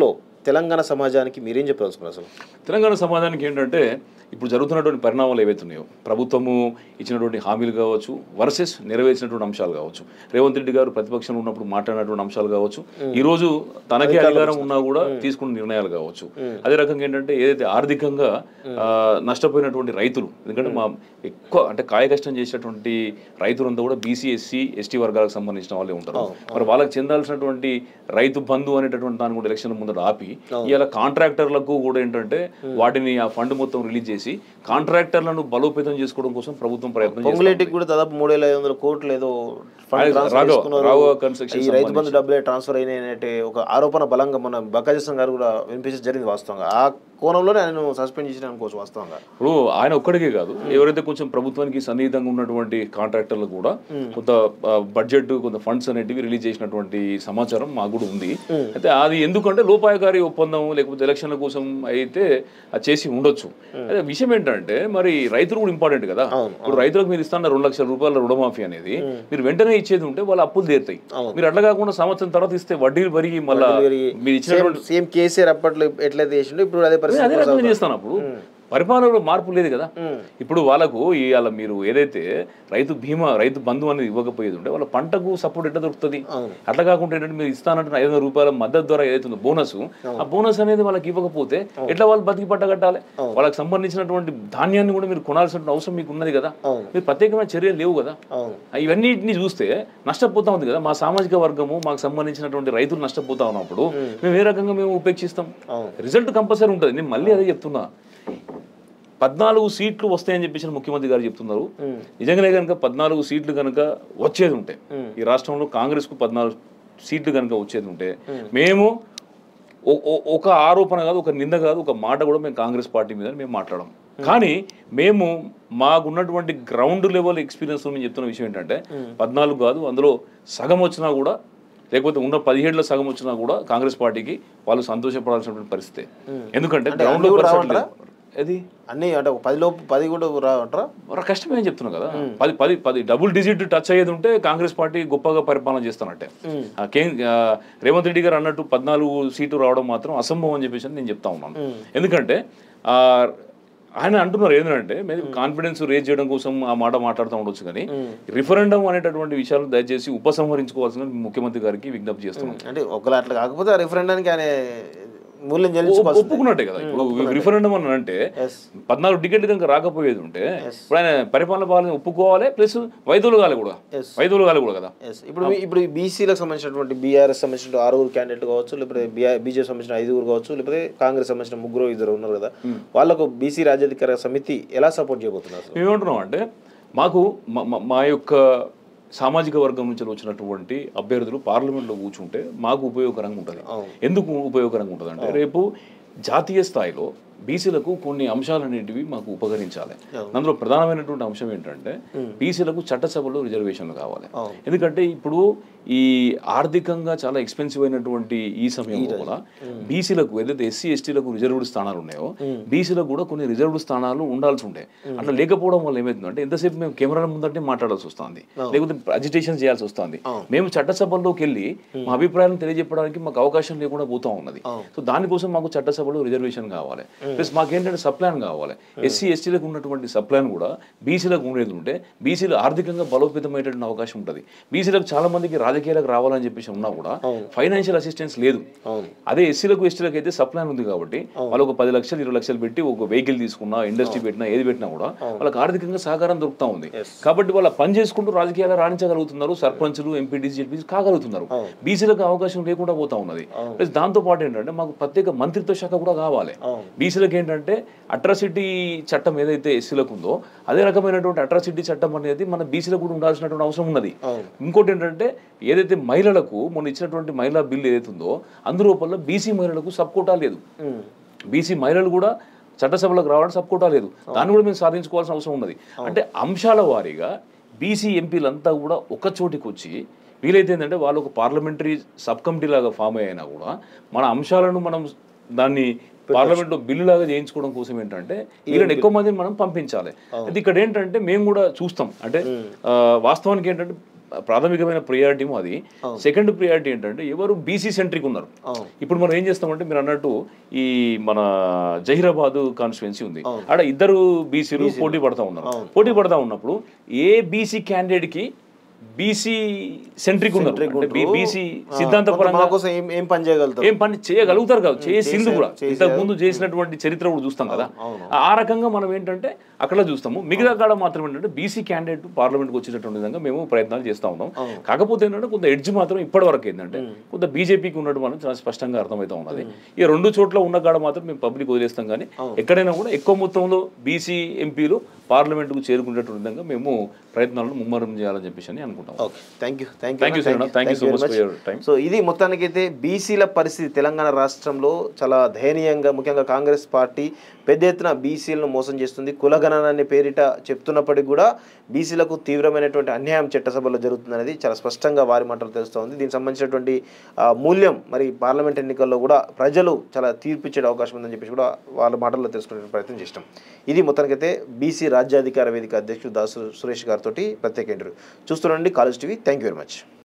తెలంగాణ సమాజానికి మీరేం చెప్పదలుచుకున్నారు అసలు తెలంగాణ సమాజానికి ఏంటంటే ఇప్పుడు జరుగుతున్నటువంటి పరిణామాలు ఏవైతే ఉన్నాయో ప్రభుత్వము ఇచ్చినటువంటి హామీలు కావచ్చు వర్సెస్ నెరవేర్చినటువంటి అంశాలు కావచ్చు రేవంత్ రెడ్డి గారు ప్రతిపక్షంలో ఉన్నప్పుడు మాట్లాడినటువంటి అంశాలు కావచ్చు ఈ రోజు తనకే అధికారం ఉన్నా కూడా తీసుకున్న నిర్ణయాలు కావచ్చు అదే రకంగా ఏంటంటే ఏదైతే ఆర్థికంగా ఆ, నష్టపోయినటువంటి రైతులు ఎందుకంటే మా ఎక్కువ అంటే కాయ కష్టం చేసినటువంటి రైతులంతా కూడా బీసీ ఎస్సీ ఎస్టీ వర్గాలకు సంబంధించిన వాళ్ళే ఉంటారు మరి వాళ్ళకి చెందాల్సినటువంటి రైతు బంధు అనేటటువంటి దాన్ని కూడా ఎలక్షన్ ముందర ఆపి ఇలా కాంట్రాక్టర్లకు కూడా ఏంటంటే వాటిని ఆ ఫండ్ మొత్తం రిలీజ్ చేసి కాంట్రాక్టర్లను బలోపేతం చేసుకోవడం కోసం ప్రభుత్వం ప్రయత్నం చేస్తుంది. పొంగులేటికి కూడా దాదాపు మూడు వేల ఐదు వందల కోట్లు ఏదో ఫండ్ రాఘవ- ట్రాన్స్ఫర్ రాఘవ- చేసుకున్నారు. రాఘవ కన్స్ట్రక్షన్ ఈ రైతు బంధు డబ్బులే ట్రాన్స్ఫర్ అయినాయనే ఒక ఆరోపణ బలంగా మన బకాజేశ్వరం గారు కూడా వినిపించడం జరిగింది వాస్తవంగా ఆ కోణంలోనే ఆయన సస్పెండ్ చేసిన అనుకోవచ్చు వాస్తవంగా ఇప్పుడు ఆయన ఒక్కడికే కాదు ఎవరైతే కొంచెం ప్రభుత్వానికి సన్నిహితంగా ఉన్నటువంటి కాంట్రాక్టర్లు కూడా కొంత బడ్జెట్ కొంత ఫండ్స్ అనేటివి రిలీజ్ చేసినటువంటి సమాచారం మాకు కూడా ఉంది అయితే అది ఎందుకంటే లోపాయకారి ఒప్పందం లేకపోతే ఎలక్షన్ల కోసం అయితే అది చేసి ఉండొచ్చు అయితే విషయం ఏంటంటే మరి రైతులు కూడా ఇంపార్టెంట్ కదా ఇప్పుడు రైతులకు మీరు ఇస్తున్న రెండు లక్షల రూపాయల రుణమాఫీ అనేది మీరు వెంటనే ఇచ్చేది ఉంటే వాళ్ళ అప్పులు తీరుతాయి మీరు అట్లా కాకుండా సంవత్సరం తర్వాత ఇస్తే వడ్డీలు పెరిగి మళ్ళీ మీరు ఇచ్చినటువంటి సేమ్ కేసీఆర్ అప్పట్లో ఎట్లయితే చేసిండో ఇప్పుడు అదే పరిస్థితి అదే రకంగా చేస్తాను అప్పుడు పరిపాలనలో మార్పు లేదు కదా ఇప్పుడు వాళ్ళకు ఇవాళ మీరు ఏదైతే రైతు బీమా రైతు బంధు అనేది ఇవ్వకపోయేది ఉంటే వాళ్ళ పంటకు సపోర్ట్ ఎట్లా దొరుకుతుంది అట్లా కాకుండా ఏంటంటే మీరు ఇస్తానంటే ఐదు వందల రూపాయల మద్దతు ద్వారా ఏదైతే ఉందో బోనస్ ఆ బోనస్ అనేది వాళ్ళకి ఇవ్వకపోతే ఎట్లా వాళ్ళు బతికి పట్టగట్టాలి వాళ్ళకి సంబంధించినటువంటి ధాన్యాన్ని కూడా మీరు కొనాల్సిన అవసరం మీకు ఉన్నది కదా మీరు ప్రత్యేకమైన చర్యలు లేవు కదా అవును ఇవన్నిటిని చూస్తే నష్టపోతా ఉంది కదా మా సామాజిక వర్గము మాకు సంబంధించినటువంటి రైతులు నష్టపోతా ఉన్నప్పుడు మేము ఏ రకంగా మేము ఉపేక్షిస్తాం అవును. రిజల్ట్ కంపల్సరీ ఉంటుంది నేను మళ్ళీ అదే చెప్తున్నా పద్నాలుగు సీట్లు వస్తాయని చెప్పేసి ముఖ్యమంత్రి గారు చెప్తున్నారు నిజంగానే కనుక పద్నాలుగు సీట్లు కనుక వచ్చేది ఉంటే ఈ రాష్ట్రంలో కాంగ్రెస్ కు పద్నాలుగు సీట్లు కనుక వచ్చేది ఉంటే మేము ఒ- ఒ- ఒక ఆరోపణ కాదు ఒక నింద కాదు ఒక మాట కూడా మేము కాంగ్రెస్ పార్టీ మీద మేము మాట్లాడడం కానీ మేము మాకున్నటువంటి గ్రౌండ్ లెవెల్ ఎక్స్పీరియన్స్ మేము చెప్తున్న విషయం ఏంటంటే పద్నాలుగు కాదు అందులో సగం వచ్చినా కూడా లేకపోతే ఉన్న పదిహేడులో సగం వచ్చినా కూడా కాంగ్రెస్ పార్టీకి వాళ్ళు సంతోషపడాల్సినటువంటి పరిస్థితి ఎందుకంటే గ్రౌండ్ లో అన్ని కూడా పరిస్థితి లేదు. అది అన్ని అంటే ఒక పది లోపు పది కూడా రావంటారా మరి కష్టమే అని చెప్తున్నా కదా పది పది పది డబుల్ డిజిట్ టచ్ అయ్యేది ఉంటే కాంగ్రెస్ పార్టీ గొప్పగా పరిపాలన చేస్తానంటే ఆ కే- ఆ, రేవంత్ రెడ్డి గారు అన్నట్టు పద్నాలుగు సీటు రావడం మాత్రం అసంభవం అని చెప్పేసి నేను చెప్తా ఉన్నాను ఎందుకంటే ఆ, ఆయన అంటున్నారు ఏంటంటే మేము కాన్ఫిడెన్స్ రేజ్ చేయడం కోసం ఆ మాట మాట్లాడుతూ ఉండొచ్చు కానీ రిఫరెండం అనేటటువంటి విషయాలు దయచేసి ఉపసంహరించుకోవాల్సిన ముఖ్యమంత్రి గారికి విజ్ఞప్తి చేస్తున్నాం అంటే ఒకలా అట్లా కాకపోతే ఆ రిఫరెండానికి ఆయన మూల్యం చెల్లించుకోవాల్సిందే ఒప్పుకున్నట్టే కదా ఇప్పుడు రిఫరెండం అని అంటే Yes. పద్నాలుగు టికెట్లు కనుక రాకపోయేది ఉంటే ఇప్పుడు ఆయన పరిపాలన పాలన ఒప్పుకోవాలి ప్లస్ వైద్యులు కాలి కూడా Yes. వైద్యులు కాలి కూడా కదా ఎస్ ఇప్పుడు మీ- ఇప్పుడు బీసీలకు సంబంధించినటువంటి బీఆర్ఎస్ సంబంధించిన ఆరుగురు క్యాండిడేట్ కావచ్చు లేకపోతే బీజేపీ సంబంధించిన ఐదుగురు కావచ్చు లేకపోతే కాంగ్రెస్ సంబంధించిన ముగ్గురు ఇద్దరు ఉన్నారు కదా వాళ్ళకు బీసీ రాజ్యాధికార సమితి ఎలా సపోర్ట్ చేయబోతున్నారు అసలు మేమేమంటున్నాం అంటే మాకు మా- మా- మా యొక్క సామాజిక వర్గం నుంచి వచ్చినటువంటి అభ్యర్థులు పార్లమెంట్లో కూర్చుంటే మాకు ఉపయోగకరంగా ఉంటుంది ఎందుకు ఉపయోగకరంగా ఉంటుంది అంటే రేపు జాతీయ స్థాయిలో బీసీలకు కొన్ని అంశాలు అనేటివి మాకు ఉపకరించాలి అందులో ప్రధానమైనటువంటి అంశం ఏంటంటే బీసీలకు చట్టసభలో రిజర్వేషన్లు కావాలి ఎందుకంటే ఇప్పుడు ఈ ఆర్థికంగా చాలా ఎక్స్పెన్సివ్ అయినటువంటి ఈ సమయంలో కూడా బీసీలకు ఏదైతే ఎస్సీ ఎస్టీలకు రిజర్వ్డ్ స్థానాలు ఉన్నాయో బీసీలకు కూడా కొన్ని రిజర్వ్డ్ స్థానాలు ఉండాల్సి ఉంటాయి అట్లా లేకపోవడం వల్ల ఏమవుతుందంటే ఎంతసేపు మేము కెమెరాల ముందంటే మాట్లాడాల్సి వస్తుంది లేకపోతే అజిటేషన్ చేయాల్సి వస్తుంది మేము చట్టసభల్లోకి వెళ్ళి మా అభిప్రాయాలను తెలియజెప్పడానికి మాకు అవకాశం లేకుండా పోతా ఉన్నది సో దానికోసం మాకు చట్టసభలో రిజర్వేషన్ కావాలి ప్లస్ మాకేంటంటే సప్లాన్ కావాలి ఎస్సీ ఎస్టీలకు ఉన్నటువంటి సప్లాన్ కూడా బీసీలకు ఉండేది ఉంటే బీసీలు ఆర్థికంగా బలోపేతమైనటువంటి అవకాశం ఉంటుంది బీసీలకు చాలా మందికి రాజకీయాలకు రావాలని చెప్పేసి ఉన్నా కూడా ఫైనాన్షియల్ అసిస్టెన్స్ లేదు అవును అదే ఎస్సీలకు ఎస్టీలకు అయితే సప్లాన్ ఉంది కాబట్టి వాళ్ళు ఒక పది లక్షలు ఇరవై లక్షలు పెట్టి ఒక వెహికల్ తీసుకున్నా ఇండస్ట్రీ పెట్టినా ఏది పెట్టినా కూడా వాళ్ళకి ఆర్థికంగా సహకారం దొరుకుతా ఉంది కాబట్టి వాళ్ళ పని చేసుకుంటూ రాజకీయాలు రాణించగలుగుతున్నారు సర్పంచులు ఎంపీటీసీ జెడ్పీసీ కాగలుగుతున్నారు బీసీలకు అవకాశం లేకుండా పోతా ఉన్నది ప్లస్ దాంతో పాటు ఏంటంటే మాకు ప్రత్యేక మంత్రిత్వ శాఖ కూడా కావాలి బీసీలకు ఏంటంటే అట్రాసిటీ చట్టం ఏదైతే ఎస్సీలకు ఉందో అదే రకమైనటువంటి అట్రాసిటీ చట్టం అనేది మన బీసీలకు కూడా ఉండాల్సినటువంటి అవసరం ఉన్నది ఇంకోటి ఏంటంటే ఏదైతే మహిళలకు మొన్న ఇచ్చినటువంటి మహిళా బిల్ ఏదైతే ఉందో అందులోపల బీసీ మహిళలకు సబ్ కోటా లేదు బీసీ మహిళలు కూడా చట్టసభలకు రావడం సబ్ కోటా లేదు దాన్ని కూడా మేము సాధించుకోవాల్సిన అవసరం ఉన్నది అంటే అంశాల వారీగా బీసీ ఎంపీలంతా కూడా ఒక చోటికి వచ్చి వీలైతే ఏంటంటే వాళ్ళు ఒక పార్లమెంటరీ సబ్ కమిటీ లాగా ఫామ్ అయినా కూడా మన అంశాలను మనం దాన్ని పార్లమెంట్ లో బిల్లు లాగా చేయించుకోవడం కోసం ఏంటంటే వీళ్ళని ఎక్కువ మందిని మనం పంపించాలి అయితే ఇక్కడ ఏంటంటే మేము కూడా చూస్తాం అంటే ఆ, వాస్తవానికి ఏంటంటే ప్రాథమికమైన ప్రియారిటీ అది సెకండ్ ప్రియారిటీ ఏంటంటే ఎవరు బీసీ సెంట్రిక్ ఉన్నారు అవును. ఇప్పుడు మనం ఏం చేస్తామంటే మీరు అన్నట్టు ఈ మన జహీరాబాద్ కాన్స్టిట్యున్సీ ఉంది ఆడ ఇద్దరు బీసీలు పోటీ పడతా ఉన్నారు పోటీ పడతా ఉన్నప్పుడు ఏ బీసీ క్యాండిడేట్ కి బీసీ సెంట్రిక్ ఉన్నారు అంటే బీసీ సిద్ధాంతపరంగా మన కోసం ఏం ఏం పని చేయగలుగుతారు ఏం పని చేయగలుగుతారు కాదు చేసింది కూడా ఇంతకు ముందు చేసినటువంటి చరిత్ర కూడా చూస్తాం కదా ఆ రకంగా మనం ఏంటంటే అక్కడ చూస్తాము మిగతా కాడ మాత్రం ఏంటంటే బీసీ క్యాండిడేట్ పార్లమెంట్కి వచ్చేటటువంటి విధంగా మేము ప్రయత్నాలు చేస్తా ఉన్నాం కాకపోతే ఏంటంటే కొంత ఎడ్జ్ మాత్రం ఇప్పటి వరకు ఏంటంటే కొంత బీజేపీకి ఉన్నట్టు మనం చాలా స్పష్టంగా అర్థమవుతా ఉన్నది ఈ రెండు చోట్ల ఉన్న కాడ మాత్రం మేము పబ్లిక్ వదిలేస్తాం కానీ ఎక్కడైనా కూడా ఎక్కువ మొత్తంలో బీసీ ఎంపీలు పార్లమెంట్కు చేరుకునేటువంటి విధంగా మేము ప్రయత్నాలను ముమ్మరం చేయాలని చెప్పేసి అని అనుకుంటాం okay thank you thank Thank you, sir. Thank you so much for your time. So ఇది మొత్తానికైతే బీసీల పరిస్థితి తెలంగాణ రాష్ట్రంలో చాలా దయనీయంగా ముఖ్యంగా కాంగ్రెస్ పార్టీ పెద్ద ఎత్తున బీసీలను మోసం చేస్తుంది కులగణన అనే పేరిట చెప్తున్నప్పటికీ కూడా బీసీలకు తీవ్రమైనటువంటి అన్యాయం చట్టసభలో జరుగుతుందనేది చాలా స్పష్టంగా వారి మాటలు తెలుస్తూ ఉంది దీనికి సంబంధించినటువంటి ఆ, మూల్యం మరి పార్లమెంట్ ఎన్నికల్లో కూడా ప్రజలు చాలా తీర్పిచ్చే అవకాశం ఉందని చెప్పేసి కూడా వాళ్ళ మాటల్లో తెలుసుకునే ప్రయత్నం చేస్తాం ఇది మొత్తానికైతే బీసీ రాజ్యాధికార వేదిక అధ్యక్షుడు దాసు సురేష్ గారితో ప్రత్యేక ఇంటర్వ్యూ చూస్తుండండి college TV thank you very much